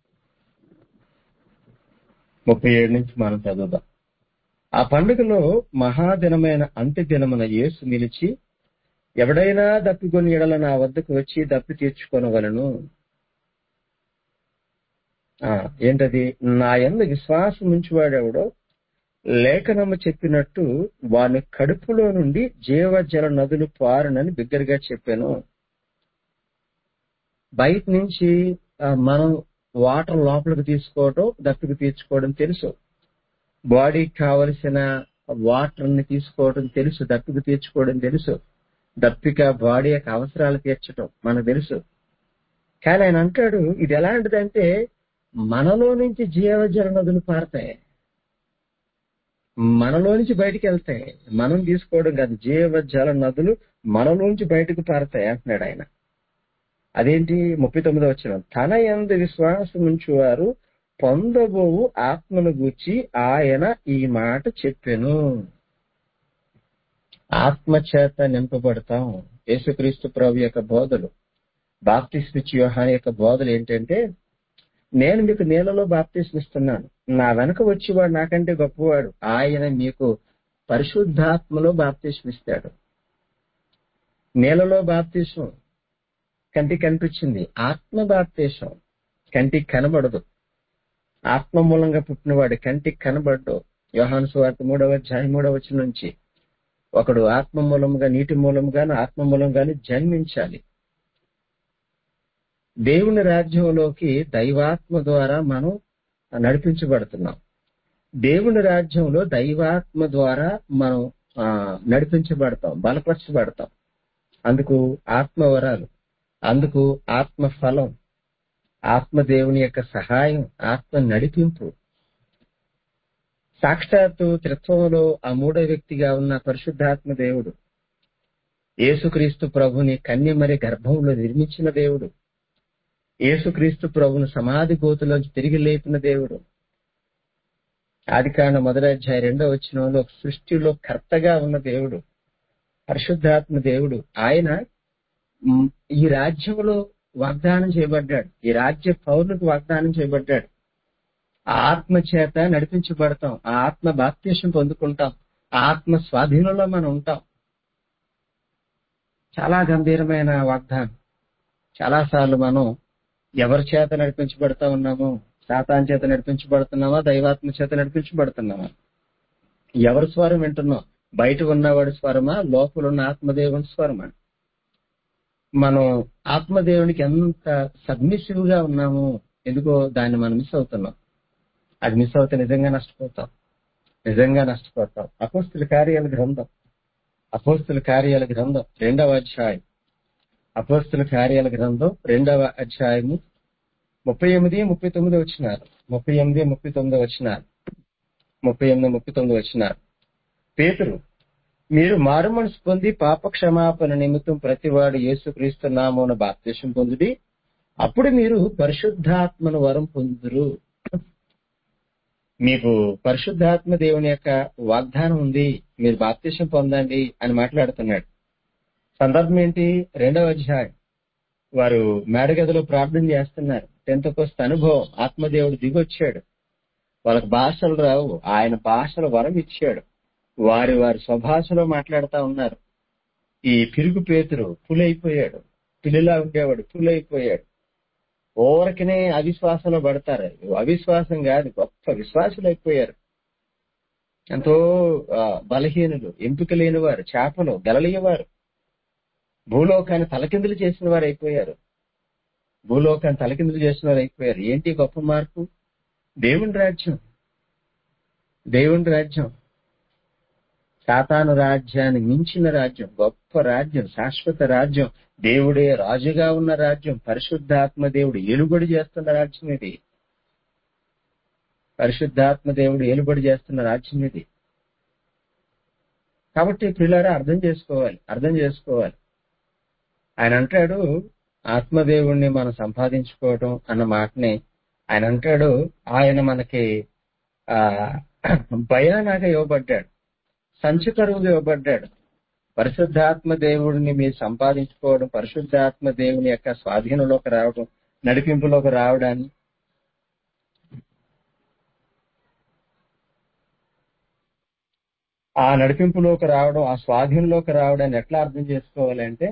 ముప్పై ఏడు నుంచి మనం చదువుదాం ఆ పండుగలో మహాదినమైన అంత్య దినమున యేసు నిలిచి ఎవడైనా దప్పికొని ఎడల నా వద్దకు వచ్చి దప్పి తీర్చుకొనవలను ఆ ఏంటది నా ఎందు విశ్వాసం ఉంచువాడెవడో లేఖనము చెప్పినట్టు వాని కడుపులో నుండి జీవజల నదులు పారునని బిగ్గరగా చెప్పాను బయట నుంచి ఆ, మనం వాటర్ లోపలికి తీసుకోవడం దప్పికి తీర్చుకోవడం తెలుసు బాడీకి కావలసిన వాటర్ ని తీసుకోవడం తెలుసు దప్పికి తీర్చుకోవడం తెలుసు దప్పిక బాడీ యొక్క అవసరాలు తీర్చడం మనకు తెలుసు కానీ ఆయన అంటాడు ఇది ఎలాంటిదంటే మనలో నుంచి జీవజల నదులు పారతాయి మనలో నుంచి బయటికి వెళ్తాయి మనం తీసుకోవడం కాదు జీవజల నదులు మనలోంచి బయటకు పారతాయి అంటున్నాడు ఆయన అదేంటి ముప్పై తొమ్మిదో వచ్చిన తన ఎందు విశ్వాసం ఉంచువారు పొందబోవు ఆత్మను గూర్చి ఆయన ఈ మాట చెప్పెను ఆత్మ చేత నింపబడతాం యేసుక్రీస్తు ప్రభు యొక్క బోధలు బాప్తిస్మిచ్ యోహాన్ యొక్క బోధలు ఏంటంటే నేను మీకు నీళ్ళలో బాప్తిస్మ ఇస్తున్నాను నా వెనక వచ్చేవాడు నాకంటే గొప్పవాడు ఆయన మీకు పరిశుద్ధాత్మలో బాప్తిస్మ ఇస్తాడు నీళ్ళలో బాప్తిస్మం కంటికి కనిపించింది ఆత్మ బాప్తేశం కంటికి కనబడదు ఆత్మ మూలంగా పుట్టినవాడు కంటికి కనబడ్డు యోహాను సువార్త మూడవ అధ్యాయం మూడవ వచ్చిన నుంచి ఒకడు ఆత్మ మూలంగా నీటి మూలంగాను ఆత్మ మూలంగాను జన్మించాలి దేవుని రాజ్యంలోకి దైవాత్మ ద్వారా మనం నడిపించబడుతున్నాం దేవుని రాజ్యంలో దైవాత్మ ద్వారా మనం ఆ, నడిపించబడతాం బలపరచబడతాం అందుకు ఆత్మ వరాలు అందుకు ఆత్మ ఫలం ఆత్మ దేవుని యొక్క సహాయం ఆత్మ నడిపింపు సాక్షాత్తు త్రిత్వంలో ఆ మూడో వ్యక్తిగా ఉన్న పరిశుద్ధాత్మ దేవుడు యేసుక్రీస్తు ప్రభుని కన్యమరి గర్భంలో నిర్మించిన దేవుడు యేసుక్రీస్తు ప్రభును సమాధి గోతులోంచి తిరిగి లేపిన దేవుడు ఆదికాండ మొదటి అధ్యాయ రెండో వచ్చినంలో సృష్టిలో కర్తగా ఉన్న దేవుడు పరిశుద్ధాత్మ దేవుడు ఆయన మ్, ఈ రాజ్యంలో వాగ్దానం చేయబడ్డాడు ఈ రాజ్య పౌరులకు వాగ్దానం చేయబడ్డాడు ఆ ఆత్మ చేత నడిపించబడతాం ఆ ఆత్మ బాప్తీసం పొందుకుంటాం ఆ ఆత్మ స్వాధీనంలో మనం ఉంటాం చాలా గంభీరమైన వాగ్దానం చాలా సార్లు మనం ఎవరి చేత నడిపించబడతా ఉన్నాము సాతాన్ చేత నడిపించబడుతున్నామా దైవాత్మ చేత నడిపించబడుతున్నామా ఎవరి స్వరం వింటున్నాం బయట ఉన్నవాడి స్వరమా లోపల ఉన్న ఆత్మదేవుని స్వరమా మనం ఆత్మదేవునికి ఎంత సబ్మిసివ్ గా ఉన్నాము ఎందుకో దాన్ని మనం మిస్ అవుతున్నాం అది మిస్ అవుతే నిజంగా నష్టపోతాం నిజంగా నష్టపోతాం అపోస్తుల కార్యాల గ్రంథం అపోస్తుల కార్యాల గ్రంథం రెండవ అధ్యాయం అపోస్తుల కార్యాల గ్రంథం రెండవ అధ్యాయము ముప్పై ఎనిమిది ముప్పై తొమ్మిది వచ్చినారు ముప్పై ఎనిమిది ముప్పై తొమ్మిది వచ్చినారు ముప్పై ఎనిమిది ముప్పై తొమ్మిది వచ్చినారు పేతురు మీరు మారు మనసు పొంది పాప క్షమాపణ నిమిత్తం ప్రతివాడు యేసుక్రీస్తు నామమున బాప్తిసం పొందుడి అప్పుడు మీరు పరిశుద్ధాత్మను వరం పొందురు మీకు పరిశుద్ధాత్మ దేవుని యొక్క వాగ్దానం ఉంది మీరు బాప్తిసం పొందండి అని మాట్లాడుతున్నాడు సందర్భం ఏంటి రెండవ అధ్యాయం వారు మేడగదిలో ప్రార్థన చేస్తున్నారు టెన్త్ కొస్త అనుభవం ఆత్మదేవుడు దిగొచ్చాడు వాళ్ళకి భాషలు రావు ఆయన భాషల వరం ఇచ్చాడు వారి వారి స్వభాషలో మాట్లాడుతా ఉన్నారు ఈ పిరుగు పేతురు పులైపోయాడు పిల్లిలా ఉండేవాడు పులైపోయాడు ఓరకనే అవిశ్వాసంలో పడతారు అవిశ్వాసం కాదు గొప్ప విశ్వాసులు అయిపోయారు ఎంతో ఆ, బలహీనులు ఎంపిక లేని వారు చేపలు గలలియవారు భూలోకాన్ని తలకిందులు చేసిన వారు అయిపోయారు భూలోకాన్ని తలకిందులు చేసిన వారు అయిపోయారు ఏంటి గొప్ప మార్పు దేవుని రాజ్యం దేవుని రాజ్యం సాతాను రాజ్యాన్ని మించిన రాజ్యం గొప్ప రాజ్యం శాశ్వత రాజ్యం దేవుడే రాజుగా ఉన్న రాజ్యం పరిశుద్ధాత్మ దేవుడు ఏలుబడి చేస్తున్న రాజ్యం ఇది పరిశుద్ధాత్మ దేవుడు ఏలుబడి చేస్తున్న రాజ్యం ఇది కాబట్టి పిల్లరా అర్థం చేసుకోవాలి అర్థం చేసుకోవాలి ఆయన అంటాడు ఆత్మదేవుణ్ణి మనం సంపాదించుకోవటం అన్న మాటని ఆయన అంటాడు ఆయన మనకి ఆ భయానాగా ఇవ్వబడ్డాడు సంచుకరువుగా ఇవ్వబడ్డాడు పరిశుద్ధాత్మ దేవుడిని మీరు సంపాదించుకోవడం పరిశుద్ధాత్మ దేవుని యొక్క స్వాధీనంలోకి రావడం నడిపింపులోకి రావడాన్ని ఆ నడిపింపులోకి రావడం ఆ స్వాధీనంలోకి రావడాన్ని ఎట్లా అర్థం చేసుకోవాలంటే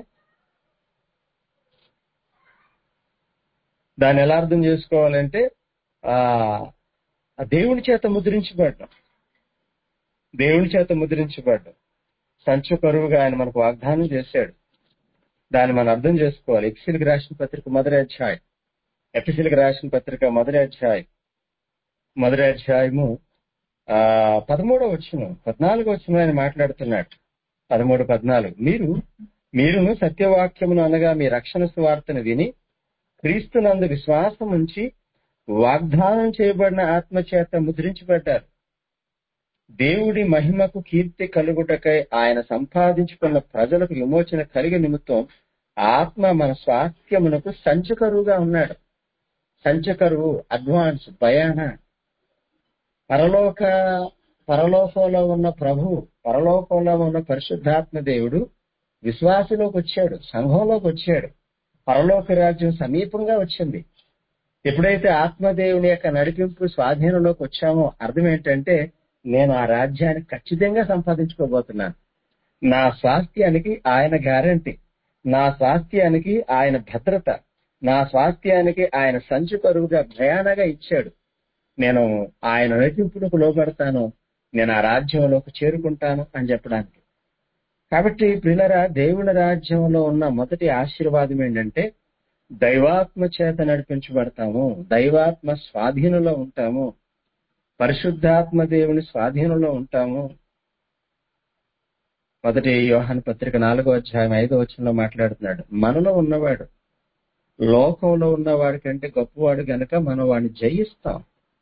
దాన్ని ఎలా అర్థం చేసుకోవాలంటే ఆ ఆ దేవుని చేత ముద్రించబడ్డం దేవుని చేత ముద్రించబడ్డం సంచు కరువుగా ఆయన మనకు వాగ్దానం చేశాడు దాన్ని మనం అర్థం చేసుకోవాలి ఎపిసిల్కి రాసిన పత్రిక మొదటి అధ్యాయం ఎపిసిల్కి రాసిన పత్రిక మొదటి అధ్యాయం మొదటి అధ్యాయము ఆ పదమూడవ వచ్చిన పద్నాలుగో వచ్చిన ఆయన మాట్లాడుతున్నాడు పదమూడు పద్నాలుగు మీరు మీరును సత్యవాక్యమును అనగా మీ రక్షణ సువార్తను విని క్రీస్తునందు విశ్వాసం ఉంచి వాగ్దానం చేయబడిన ఆత్మ చేత ముద్రించబడ్డారు దేవుడి మహిమకు కీర్తి కలుగుటకై ఆయన సంపాదించుకున్న ప్రజలకు విమోచన కలిగే నిమిత్తం ఆత్మ మన స్వాస్థ్యమునకు సంచకరువుగా ఉన్నాడు సంచకరువు అడ్వాన్స్ భయాన పరలోక పరలోకంలో ఉన్న ప్రభు పరలోకంలో ఉన్న పరిశుద్ధాత్మ దేవుడు విశ్వాసలోకి వచ్చాడు సంఘంలోకి వచ్చాడు పరలోక రాజ్యం సమీపంగా వచ్చింది ఎప్పుడైతే ఆత్మదేవుని యొక్క నడిపింపు స్వాధీనంలోకి వచ్చామో అర్థం ఏంటంటే నేను ఆ రాజ్యాన్ని ఖచ్చితంగా సంపాదించుకోబోతున్నాను నా స్వాస్థ్యానికి ఆయన గ్యారంటీ నా స్వాస్థ్యానికి ఆయన భద్రత నా స్వాస్థ్యానికి ఆయన సంచు కరువుగా భయానగా ఇచ్చాడు నేను ఆయన నడిపింపులకు లోబడతాను నేను ఆ రాజ్యంలోకి చేరుకుంటాను అని చెప్పడానికి కాబట్టి ప్రిలరా దేవుని రాజ్యంలో ఉన్న మొదటి ఆశీర్వాదం ఏంటంటే దైవాత్మ చేత నడిపించబడతాము దైవాత్మ స్వాధీనంలో ఉంటాము పరిశుద్ధాత్మ దేవుని స్వాధీనంలో ఉంటాము మొదటి యోహాన్ పత్రిక నాలుగో అధ్యాయం ఐదో వచనంలో మాట్లాడుతున్నాడు మనలో ఉన్నవాడు లోకంలో ఉన్నవాడి కంటే గొప్పవాడు గనక మనం వాడిని జయిస్తాం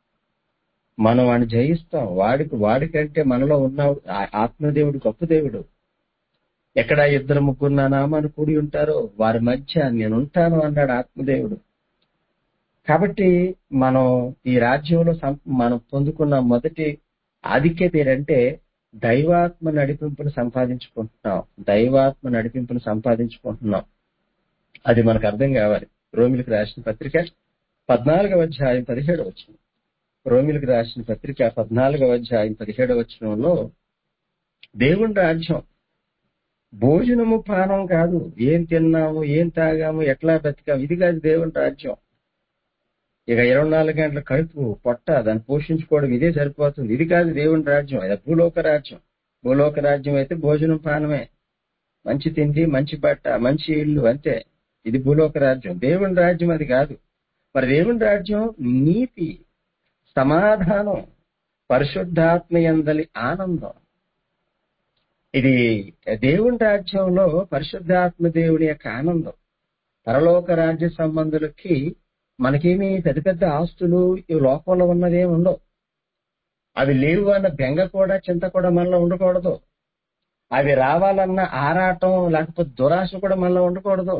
మనం వాడిని జయిస్తాం వాడికి వాడికంటే మనలో ఉన్న ఆ- ఆత్మదేవుడు గొప్ప దేవుడు ఎక్కడ ఇద్దరు ముగ్గురు నా నామాను కూడి ఉంటారో వారి మధ్య నేను ఉంటాను అన్నాడు ఆత్మదేవుడు కాబట్టి మనం ఈ రాజ్యంలో సం- మనం పొందుకున్న మొదటి ఆధిక్యత ఏంటంటే దైవాత్మ నడిపింపును సంపాదించుకుంటున్నాం దైవాత్మ నడిపింపును సంపాదించుకుంటున్నాం అది మనకు అర్థం కావాలి రోమిలకు రాసిన పత్రిక పద్నాలుగవ అధ్యాయం పదిహేడు వచ్చిన రోమిలకు రాసిన పత్రిక పద్నాలుగవ అధ్యాయం పదిహేడవ వచనంలో దేవుని రాజ్యం భోజనము పానం కాదు ఏం తిన్నాము ఏం తాగాము ఎట్లా బతికాము ఇది కాదు దేవుని రాజ్యం ఇక ఇరవై నాలుగు గంటల కడుపు పొట్ట దాన్ని పోషించుకోవడం ఇదే సరిపోతుంది ఇది కాదు దేవుని రాజ్యం ఇది భూలోక రాజ్యం భూలోక రాజ్యం అయితే భోజనం పానమే మంచి తిండి మంచి బట్ట మంచి ఇల్లు అంతే ఇది భూలోక రాజ్యం దేవుని రాజ్యం అది కాదు మరి దేవుని రాజ్యం నీతి సమాధానం పరిశుద్ధాత్మయందలి ఆనందం ఇది దేవుని రాజ్యంలో పరిశుద్ధాత్మ దేవుని యొక్క ఆనందం పరలోక రాజ్య సంబంధులకి మనకేమి పెద్ద పెద్ద ఆస్తులు ఈ లోకంలో ఉన్నదేమి ఉండవు అవి లేవు అన్న బెంగ కూడా చింత కూడా మనలో ఉండకూడదు అవి రావాలన్న ఆరాటం లేకపోతే దురాశ కూడా మనలో ఉండకూడదు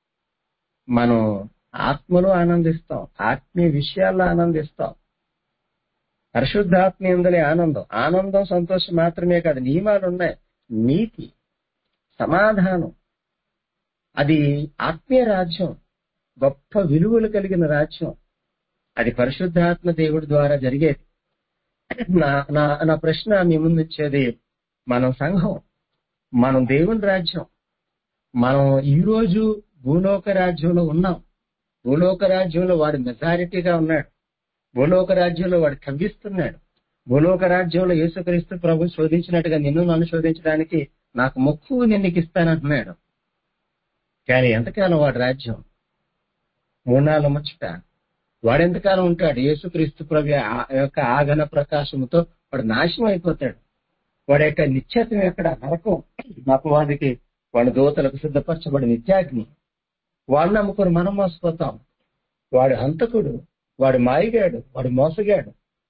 మనం ఆత్మలో ఆనందిస్తాం ఆత్మీయ విషయాల్లో ఆనందిస్తాం పరిశుద్ధాత్మ ఎందలే ఆనందం ఆనందం సంతోషం మాత్రమే కాదు నియమాలు ఉన్నాయి నీతి సమాధానం అది ఆత్మీయ రాజ్యం గొప్ప విలువలు కలిగిన రాజ్యం అది పరిశుద్ధాత్మ దేవుడి ద్వారా జరిగేది నా నా నా ప్రశ్న మీ ముందు వచ్చేది మనం సంఘం మనం దేవుని రాజ్యం మనం ఈ రోజు భూలోక రాజ్యంలో ఉన్నాం భూలోక రాజ్యంలో వాడు మెజారిటీగా ఉన్నాడు భూలోక రాజ్యంలో వాడు కవ్విస్తున్నాడు భూలోక రాజ్యంలో యేసుక్రీస్తు ప్రభు శోధించినట్టుగా నిన్ను నన్ను శోధించడానికి నాకు మొక్కు నిన్నుకి ఇస్తానంటున్నాడు కానీ ఎంతకాలం వాడి రాజ్యం మూడాళ్ళ ముచ్చట వాడెంతకాలం ఉంటాడు యేసుక్రీస్తు ప్రభు ఆ- యొక్క ఆగన ప్రకాశముతో వాడు నాశనం అయిపోతాడు వాడి యొక్క నిత్యత్వం ఎక్కడ నరకం అపవాదికి వాడి దూతలకు సిద్ధపరచబడి నిత్యాగ్ని వాడు నమ్ముకొని మనం మోసపోతాం వాడు హంతకుడు వాడు మాయిగాడు వాడు మోసగాడు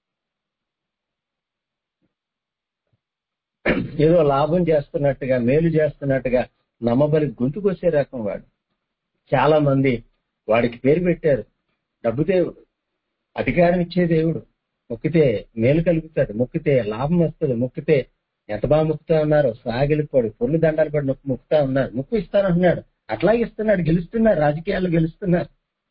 ఏదో లాభం చేస్తున్నట్టుగా మేలు చేస్తున్నట్టుగా నమ్మబలి గొంతుకొచ్చే రకం వాడు చాలా మంది వాడికి పేరు పెట్టారు డబ్బు దేవుడు అధికారం ఇచ్చే దేవుడు మొక్కితే మేలు కలుగుతుంది మొక్కితే లాభం వస్తుంది మొక్కితే ఎంత బాగా మొక్కుతా ఉన్నారు సాగిలిపోడు పొర్లు దండాలు పడి నొక్కు మొక్కుతా ఉన్నారు ముక్కు ఇస్తానంటున్నాడు అట్లాగే ఇస్తున్నాడు గెలుస్తున్నారు రాజకీయాల్లో గెలుస్తున్నారు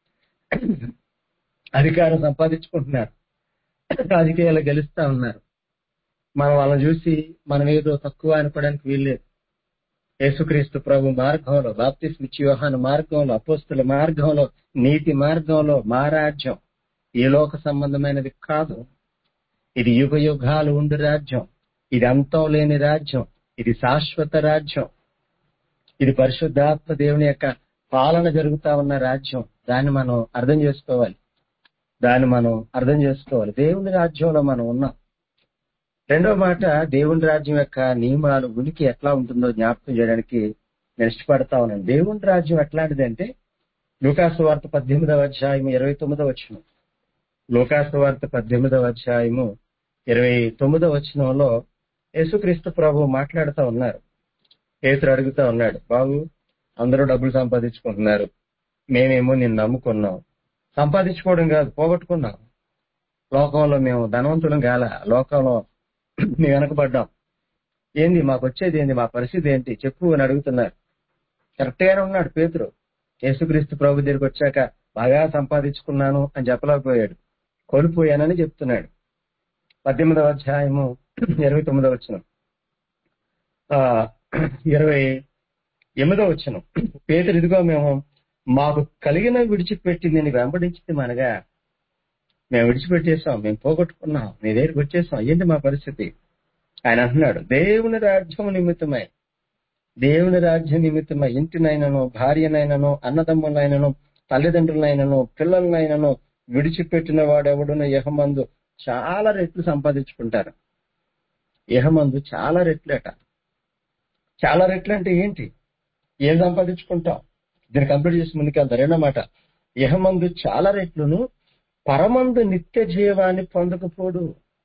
అధికారం సంపాదించుకుంటున్నారు రాజకీయాల్లో గెలుస్తా ఉన్నారు మనం వాళ్ళని చూసి మనం ఏదో తక్కువ అనుకోవడానికి వీల్లేదు యేసుక్రీస్తు ప్రభు మార్గంలో బాప్తిస్మిచ్చి యోహాను మార్గంలో అపోస్తుల మార్గంలో నీతి మార్గంలో మా రాజ్యం ఈ లోక సంబంధమైనది కాదు ఇది యుగ యుగాలు ఉండు రాజ్యం ఇది అంతం లేని రాజ్యం ఇది శాశ్వత రాజ్యం ఇది పరిశుద్ధాత్మ దేవుని యొక్క పాలన జరుగుతా ఉన్న రాజ్యం దాన్ని మనం అర్థం చేసుకోవాలి దాన్ని మనం అర్థం చేసుకోవాలి దేవుని రాజ్యంలో మనం ఉన్నాం రెండో మాట దేవుని రాజ్యం యొక్క నియమాలు ఉనికి ఎట్లా ఉంటుందో జ్ఞాపకం చేయడానికి నేను ఇష్టపడతా ఉన్నాను దేవుని రాజ్యం ఎట్లాంటిదంటే లూకాసు వార్త పద్దెనిమిదవ అధ్యాయం ఇరవై తొమ్మిదవ వచ్చిన లూకాసు వార్త పద్దెనిమిదవ అధ్యాయము ఇరవై తొమ్మిదవ వచనంలో యేసుక్రీస్తు ప్రభు మాట్లాడుతూ ఉన్నారు పేతురు అడుగుతా ఉన్నాడు బాబు అందరూ డబ్బులు సంపాదించుకుంటున్నారు మేమేమో నిన్ను నమ్ముకున్నాం సంపాదించుకోవడం కాదు పోగొట్టుకున్నాం లోకంలో మేము ధనవంతులం కాల లోకంలో మేము వెనకబడ్డాం ఏంది మాకు వచ్చేది ఏంది మా పరిస్థితి ఏంటి చెప్పు అని అడుగుతున్నారు కరెక్ట్ గానే ఉన్నాడు పేతురు యేసుక్రీస్తు ప్రభు దగ్గరికి వచ్చాక బాగా సంపాదించుకున్నాను అని చెప్పలేకపోయాడు కోల్పోయానని చెప్తున్నాడు పద్దెనిమిదవ అధ్యాయము ఇరవై తొమ్మిదవ వచ్చిన ఇరవై ఎనిమిదో వచ్చిన పేదలు ఇదిగో మేము మాకు కలిగిన విడిచిపెట్టి నేను వెంబడించింది మనగా మేము విడిచిపెట్టేసాం మేము పోగొట్టుకున్నాం నీ దగ్గరికి వచ్చేసాం ఏంటి మా పరిస్థితి ఆయన అంటున్నాడు దేవుని రాజ్యం నిమిత్తమై దేవుని రాజ్యం నిమిత్తమై ఇంటినైనను భార్యనైనను అన్నదమ్ములైనను తల్లిదండ్రులైనను పిల్లలనైనను విడిచిపెట్టిన వాడెవడును యహమందు చాలా రెట్లు సంపాదించుకుంటారు యహమందు చాలా రెట్లేట చాలా రెట్లు అంటే ఏంటి ఏం సంపాదించుకుంటాం దీన్ని కంప్లీట్ చేసి ముందుకెళ్తాం రెండో మాట యహమందు చాలా రెట్లును పరమందు నిత్య జీవాన్ని పొందకపోడు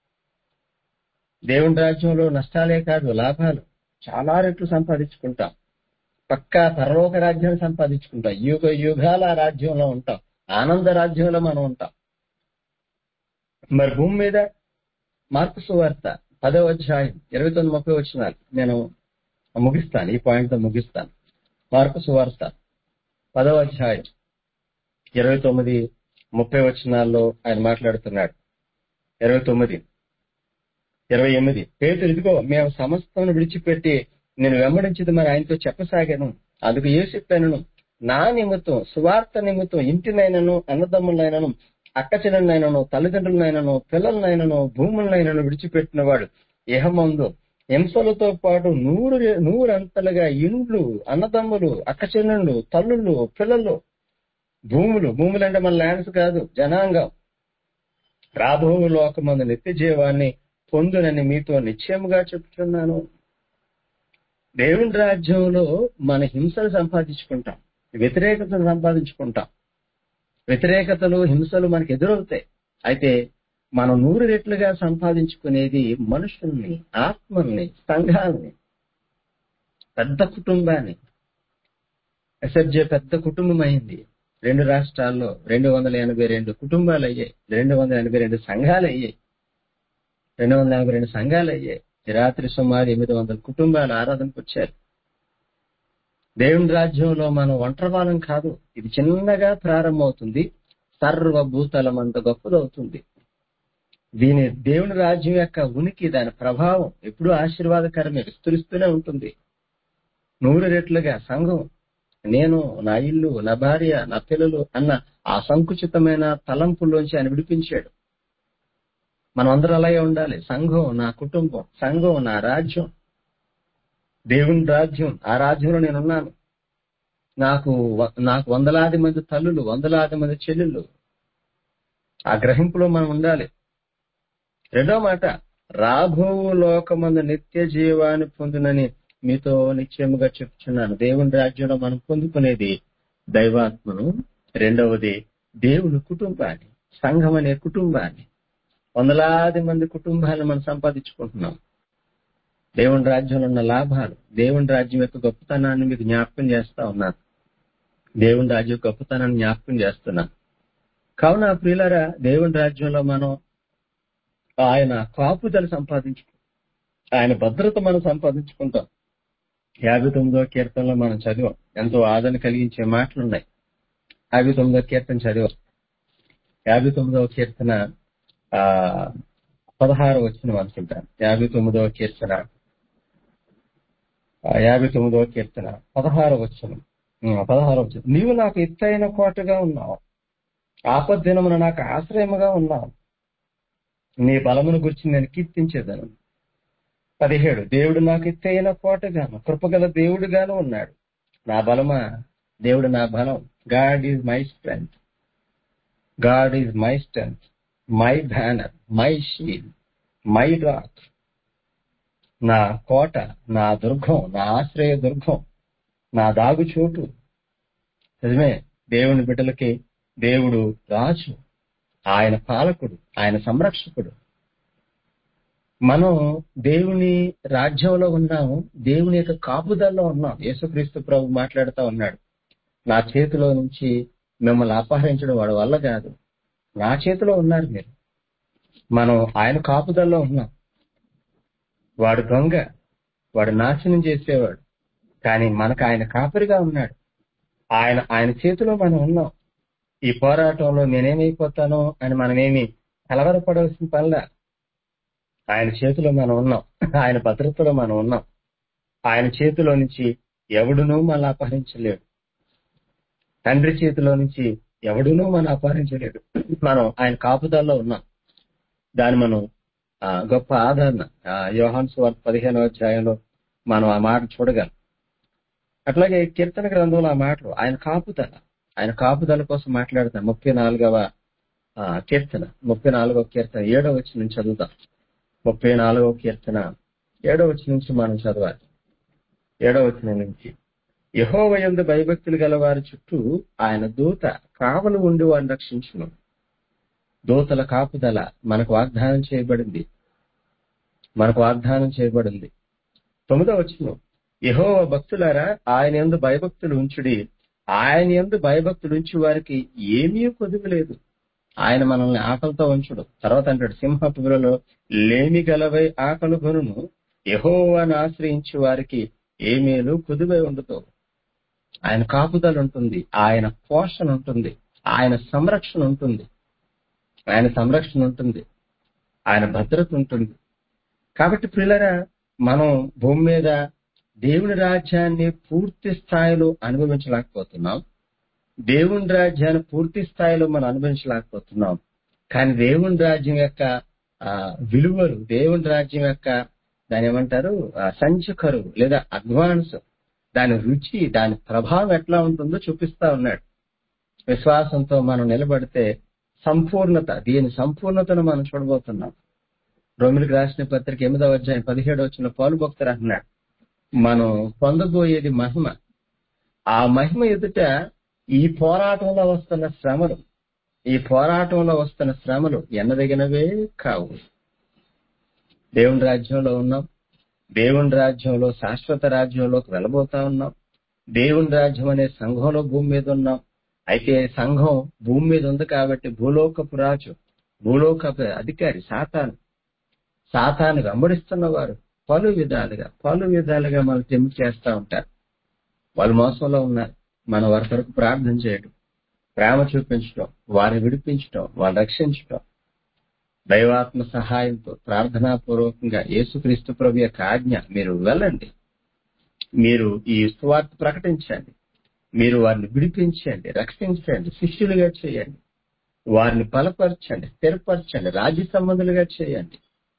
దేవుని రాజ్యంలో నష్టాలే కాదు లాభాలు చాలా రెట్లు సంపాదించుకుంటాం పక్కా పరలోక రాజ్యాన్ని సంపాదించుకుంటాం యుగ యుగాల ఆ రాజ్యంలో ఉంటాం ఆనంద రాజ్యంలో మనం ఉంటాం మరి భూమి మీద మార్పు సువార్త పదో అధ్యాయం ఇరవై తొమ్మిది ముప్పై వచ్చినాలు నేను ముగిస్తాను ఈ పాయింట్ తో ముగిస్తాను మార్పు సువార్త పదవ అధ్యాయం ఇరవై తొమ్మిది ముప్పై వచనాల్లో ఆయన మాట్లాడుతున్నాడు ఇరవై తొమ్మిది ఇరవై ఎనిమిది పేతురు ఇదిగో మేము సమస్తను విడిచిపెట్టి నేను వెంబడించింది మరి ఆయనతో చెప్పసాగాను అందుకు ఏ చెప్పాను నా నిమిత్తం సువార్త నిమిత్తం ఇంటినైనను అన్నదమ్ములైనను అక్కచెల్లెలైనను తల్లిదండ్రులనైనను పిల్లలనైనను భూములనైనను విడిచిపెట్టిన వాడు ఇహమందు హింసలతో పాటు నూరు నూరంతలుగా ఇండ్లు అన్నదమ్ములు అక్కచెల్లెళ్ళు తల్లులు పిల్లలు భూములు భూములు అంటే మన ల్యాండ్స్ కాదు జనాంగం రాబో లోకమందు నిత్య జీవాన్ని పొందునని మీతో నిశ్చయముగా చెప్తున్నాను దేవుని రాజ్యంలో మన హింసలు సంపాదించుకుంటాం వ్యతిరేకతను సంపాదించుకుంటాం వ్యతిరేకతలు హింసలు మనకు ఎదురవుతాయి అయితే మనం నూరు రెట్లుగా సంపాదించుకునేది మనుషుల్ని ఆత్మల్ని సంఘాలని పెద్ద కుటుంబాన్ని ఎస్ఎఫ్జే పెద్ద కుటుంబం అయింది రెండు రాష్ట్రాల్లో రెండు వందల ఎనభై రెండు కుటుంబాలు అయ్యాయి రెండు వందల ఎనభై రెండు సంఘాలు అయ్యాయి రెండు వందల యాభై రెండు సంఘాలు అయ్యాయి ఈ రాత్రి సుమారు ఎనిమిది వందల కుటుంబాలు ఆరాధనకు వచ్చారు దేవుని రాజ్యంలో మనం ఒంటరి వాళ్ళం కాదు ఇది చిన్నగా ప్రారంభమవుతుంది సర్వభూతలం అంత గొప్పదవుతుంది దీని దేవుని రాజ్యం యొక్క ఉనికి దాని ప్రభావం ఎప్పుడూ ఆశీర్వాదకరమే విస్తరిస్తూనే ఉంటుంది నూరు రెట్లుగా సంఘం నేను నా ఇల్లు నా భార్య నా పిల్లలు అన్న ఆ సంకుచితమైన తలంపుల్లోంచి ఆయన విడిపించాడు మనం అందరూ అలాగే ఉండాలి సంఘం నా కుటుంబం సంఘం నా రాజ్యం దేవుని రాజ్యం ఆ రాజ్యంలో నేనున్నాను నాకు వ- నాకు వందలాది మంది తల్లులు వందలాది మంది చెల్లెళ్ళు ఆ గ్రహింపులో మనం ఉండాలి రెండో మాట రాబో లోకమందు నిత్య జీవాన్ని పొందునని మీతో నిశ్చయముగా చెప్తున్నాను దేవుని రాజ్యంలో మనం పొందుకునేది దైవాత్మను రెండవది దేవుని కుటుంబాన్ని సంఘం అనే కుటుంబాన్ని వందలాది మంది కుటుంబాలను మనం సంపాదించుకుంటున్నాం దేవుని రాజ్యంలో ఉన్న లాభాలు దేవుని రాజ్యం యొక్క గొప్పతనాన్ని మీకు జ్ఞాపకం చేస్తా ఉన్నాను దేవుని రాజ్యం గొప్పతనాన్ని జ్ఞాపకం చేస్తున్నాను కావున ప్రియులరా దేవుని రాజ్యంలో మనం ఆయన కాపుదల సంపాదించుకుంటాం ఆయన భద్రత మనం సంపాదించుకుంటాం యాభై తొమ్మిదో కీర్తనలో మనం చదివాం ఎంతో ఆదరణ కలిగించే మాటలు ఉన్నాయి యాభై తొమ్మిదో కీర్తన చదివాం యాభై తొమ్మిదవ కీర్తన ఆ పదహారు వచ్చిన అనుకుంటాను యాభై తొమ్మిదవ కీర్తన ఆ, యాభై తొమ్మిదవ కీర్తన పదహారు వచ్చిన పదహారు వచ్చిన నీవు నాకు ఎత్తైన కోటగా ఉన్నావు ఆపద్దినమున నాకు ఆశ్రయముగా ఉన్నావు నీ బలమును గురించి నేను కీర్తించేదను పదిహేడు దేవుడు నాకు ఎత్తైన కోటగాను కృపగల దేవుడుగాను ఉన్నాడు నా బలమా దేవుడు నా బలం God is my strength God is my strength my banner my shield my rock నా కోట నా దుర్గం నా ఆశ్రయ దుర్గం నా దాగు చోటు నిజమే దేవుని బిడ్డలకి దేవుడు రాజు ఆయన పాలకుడు ఆయన సంరక్షకుడు మనం దేవుని రాజ్యంలో ఉన్నాము దేవుని యొక్క కాపుదల్లో ఉన్నాం యేసుక్రీస్తు ప్రభు మాట్లాడుతూ ఉన్నాడు నా చేతిలో నుంచి మిమ్మల్ని అపహరించడం వాడి వల్ల కాదు నా చేతిలో ఉన్నారు మీరు మనం ఆయన కాపుదల్లో ఉన్నాం వాడు దొంగ వాడు నాశనం చేసేవాడు కానీ మనకు ఆయన కాపరిగా ఉన్నాడు ఆయన ఆయన చేతిలో మనం ఉన్నాం ఈ పోరాటంలో నేనేమైపోతానో అని మనమేమి కలవరపడవలసిన పనిలా ఆయన చేతిలో మనం ఉన్నాం ఆయన భద్రతలో మనం ఉన్నాం ఆయన చేతిలో నుంచి ఎవడునూ మన అపహరించలేడు తండ్రి చేతిలో నుంచి ఎవడునూ మనం అపహరించలేడు మనం ఆయన కాపుదల్లో ఉన్నాం దాని మనం ఆ, గొప్ప ఆదరణ ఆ, యోహాన్ సువార్త పదిహేనవ అధ్యాయంలో మనం ఆ మాట చూడగలం అట్లాగే కీర్తన గ్రంథంలో ఆ మాటలు ఆయన కాపుదల ఆయన కాపుదల కోసం మాట్లాడతాం ముప్పై నాలుగవ ఆ, కీర్తన ముప్పై నాలుగవ కీర్తన ఏడవ వచ్చి నుంచి చదువుతాం ముప్పై నాలుగవ కీర్తన ఏడవ వచ్చి నుంచి మనం చదవాలి ఏడవ వచ్చిన నుంచి యహోవ యందు భయభక్తులు గల వారి చుట్టూ ఆయన దూత కావలు ఉండి వారిని రక్షించును దూతల కాపుదల మనకు వాగ్దానం చేయబడింది మనకు వాగ్దానం చేయబడింది తొమ్మిదో వచ్చిన యహోవ భక్తులారా ఆయన యందు భయభక్తులు ఉంచుడి ఆయన యందు భయభక్తులు ఉంచి వారికి ఏమీ కొదువు లేదు ఆయన మనల్ని ఆకలితో ఉంచుడు తర్వాత అంటాడు సింహపురలో లేమి గలవై ఆకలి కొనును యహోవాను ఆశ్రయించి వారికి ఏమేలు కుదువై ఉండదు ఆయన కాపుదల ఉంటుంది ఆయన పోషణ ఉంటుంది ఆయన సంరక్షణ ఉంటుంది ఆయన సంరక్షణ ఉంటుంది ఆయన భద్రత ఉంటుంది కాబట్టి పిల్లరా మనం భూమి మీద దేవుని రాజ్యాన్ని పూర్తి స్థాయిలో అనుభవించలేకపోతున్నాం దేవుని రాజ్యాన్ని పూర్తి స్థాయిలో మనం అనుభవించలేకపోతున్నాం కానీ దేవుని రాజ్యం యొక్క ఆ, విలువలు దేవుని రాజ్యం యొక్క దాని ఏమంటారు ఆ, సంచకరు లేదా అడ్వాన్స్ దాని రుచి దాని ప్రభావం ఎట్లా ఉంటుందో చూపిస్తా ఉన్నాడు విశ్వాసంతో మనం నిలబడితే సంపూర్ణత దీని సంపూర్ణతను మనం చూడబోతున్నాం రోమిలకు రాసిన పత్రిక ఎనిమిదవ అధ్యాయం పదిహేడు వచ్చిన పాలు భక్తులు అంటున్నాడు మనం పొందబోయేది మహిమ ఆ మహిమ ఎదుట ఈ పోరాటంలో వస్తున్న శ్రమలు ఈ పోరాటంలో వస్తున్న శ్రమలు ఎన్నదగినవే కావు దేవుని రాజ్యంలో ఉన్నాం దేవుని రాజ్యంలో శాశ్వత రాజ్యంలోకి వెళ్ళబోతా ఉన్నాం దేవుని రాజ్యం అనే సంఘంలో భూమి మీద ఉన్నాం అయితే సంఘం భూమి మీద ఉంది కాబట్టి భూలోకపు రాజు భూలోకపు అధికారి సాతాను సాతాను వెంబడిస్తున్న వారు పలు విధాలుగా పలు విధాలుగా మనం తెమ్మి చేస్తా ఉంటారు వాళ్ళు మోసంలో ఉన్నారు మన వారి కొరకు ప్రార్థన చేయడం ప్రేమ చూపించడం వారిని విడిపించడం వారిని రక్షించడం దైవాత్మ సహాయంతో ప్రార్థనాపూర్వకంగా యేసుక్రీస్తు ప్రభు యొక్క ఆజ్ఞ మీరు వెళ్ళండి మీరు ఈ సువార్త ప్రకటించండి మీరు వారిని విడిపించండి రక్షించండి శిష్యులుగా చేయండి వారిని బలపరచండి స్థిరపరచండి రాజ్య సంబంధులుగా చేయండి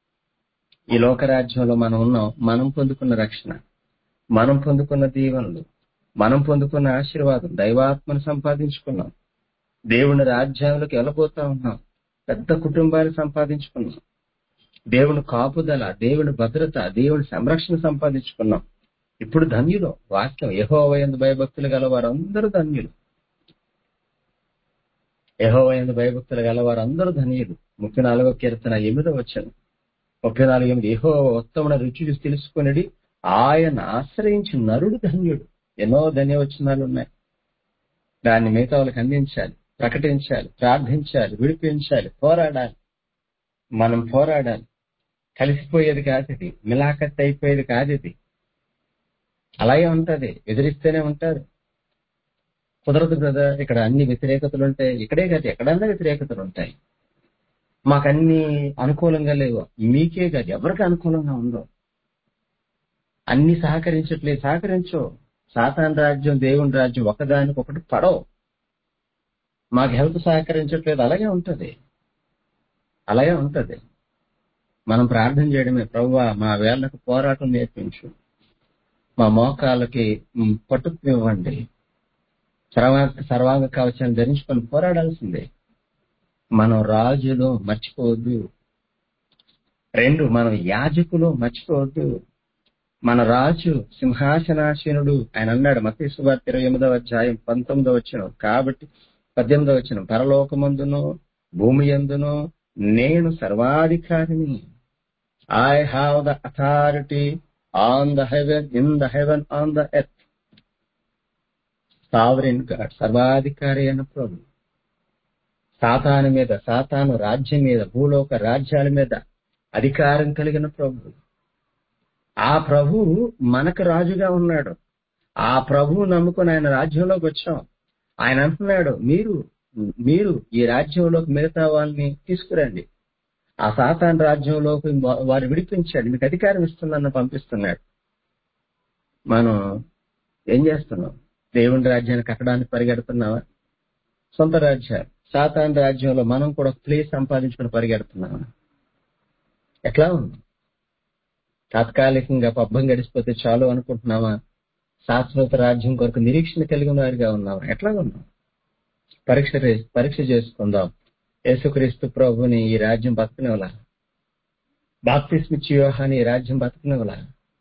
ఈ లోకరాజ్యంలో మనం ఉన్నాం మనం పొందుకున్న రక్షణ మనం పొందుకున్న దీవెనలు మనం పొందుకున్న ఆశీర్వాదం దైవాత్మను సంపాదించుకున్నాం దేవుని రాజ్యంలోకి వెళ్ళబోతా ఉన్నాం పెద్ద కుటుంబాన్ని సంపాదించుకున్నాం దేవుని కాపుదల దేవుని భద్రత దేవుని సంరక్షణ సంపాదించుకున్నాం ఇప్పుడు ధన్యులు వాక్యం యహోవయందు భయభక్తులు గల వారందరూ ధన్యులు యహోవయందు భయభక్తులు గల వారందరూ ధన్యులు ముప్పై నాలుగో కీర్తన ఎనిమిదో వచ్చాను ముప్పై నాలుగు ఎనిమిది యహో ఉత్తమ రుచి చూసి తెలుసుకునేది ఆయన ఆశ్రయించి నరుడు ధన్యుడు ఎన్నో ధన్యవచనాలు ఉన్నాయి దాన్ని మిగతా వాళ్ళకి అందించాలి ప్రకటించాలి ప్రార్థించాలి విడిపించాలి పోరాడాలి మనం పోరాడాలి కలిసిపోయేది కాదు ఇది మిలాఖత్ అయిపోయేది కాదు ఇది అలాగే ఉంటది ఎదిరిస్తేనే ఉంటారు కుదరదు కదా ఇక్కడ అన్ని వ్యతిరేకతలు ఉంటాయి ఇక్కడే కాదు ఎక్కడన్నా వ్యతిరేకతలు ఉంటాయి మాకన్నీ అనుకూలంగా లేవు మీకే కాదు ఎవరికి అనుకూలంగా ఉందో అన్ని సహకరించట్లేదు సహకరించు సాతాన్ రాజ్యం దేవుని రాజ్యం ఒకదానికొకటి పడవు మాకు హెల్త్ సహకరించట్లేదు అలాగే ఉంటది అలాగే ఉంటది మనం ప్రార్థన చేయడమే ప్రభువా మా వేళ్లకు పోరాటం నేర్పించు మా మోకాళ్ళకి మ్, పట్టుకునివ్వండి సర్వాంగ సర్వాంగ కవచాన్ని ధరించుకొని పోరాడాల్సిందే మనం రాజులు మర్చిపోవద్దు రెండు మనం యాజకులు మర్చిపోవద్దు మన రాజు సింహాసనాసీనుడు ఆయన అన్నాడు మత సువార్త ఇరవై ఎనిమిదవ అధ్యాయం పంతొమ్మిదవ వచ్చిన కాబట్టి పద్దెనిమిదవ వచ్చిన పరలోకమందును భూమి ఎందును నేను సర్వాధికారిని I have the authority on the heaven in the heaven on the earth sovereign God సర్వాధికారి అయిన ప్రభు సాతాను మీద సాతాను రాజ్యం మీద భూలోక రాజ్యాల మీద అధికారం కలిగిన ప్రభు ఆ ప్రభు మనకు రాజుగా ఉన్నాడు ఆ ప్రభువు నమ్ముకుని ఆయన రాజ్యంలోకి వచ్చాం ఆయన అంటున్నాడు మీరు మీరు ఈ రాజ్యంలోకి మిగతా వాళ్ళని తీసుకురండి ఆ సాతాన్ రాజ్యంలోకి వారు విడిపించండి మీకు అధికారం ఇస్తుందన్న పంపిస్తున్నాడు మనం ఏం చేస్తున్నావు దేవుని రాజ్యాన్ని కట్టడానికి పరిగెడుతున్నావా సొంత రాజ్యాలు సాతాన్ రాజ్యంలో మనం కూడా ప్లేస్ సంపాదించుకుని పరిగెడుతున్నామా ఎట్లా ఉంది తాత్కాలికంగా పబ్బం గడిచిపోతే చాలు అనుకుంటున్నావా శాశ్వత రాజ్యం కొరకు నిరీక్షణ కలిగిన వారిగా ఉన్నావా ఎట్లా ఉన్నాం పరీక్ష రే- పరీక్ష చేసుకుందాం యేసుక్రీస్తు ప్రభుని ఈ రాజ్యం బతకనివ్వలా బాప్తిస్మిచ్చి వ్యూహాన్ని ఈ రాజ్యం బతకనివ్వలా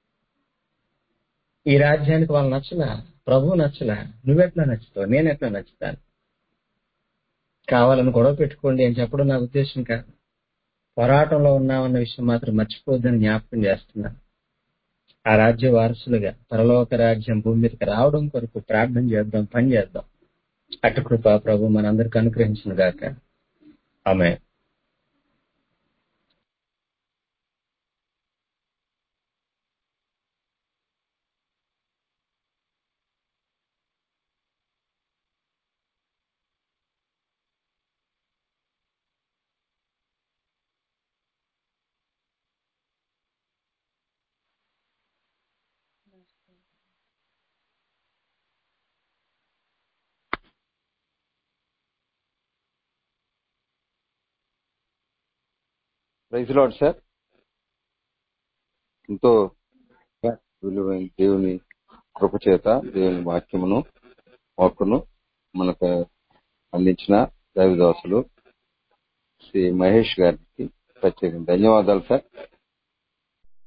ఈ రాజ్యానికి వాళ్ళు నచ్చలా ప్రభు నచ్చలా నువ్వెట్లా నచ్చుతావు నేను ఎట్లా నచ్చుతాను కావాలని గొడవ పెట్టుకోండి అని చెప్పడం నా ఉద్దేశం కాదు పోరాటంలో ఉన్నామన్న విషయం మాత్రం మర్చిపోద్దని జ్ఞాపకం చేస్తున్నా ఆ రాజ్య వారసులుగా పరలోక రాజ్యం భూమి మీదకి రావడం కొరకు ప్రార్థన చేద్దాం పని చేద్దాం అటు కృప ప్రభు మనందరికి అనుగ్రహించిన గాక ఆమె ప్రైజ్ లాడ్ సార్ ఎంతో విలువైన దేవుని కృపచేత దేవుని వాక్యమును వాక్కును మనకు అందించిన దైవదాసులు శ్రీ మహేష్ గారికి ప్రత్యేక ధన్యవాదాలు సార్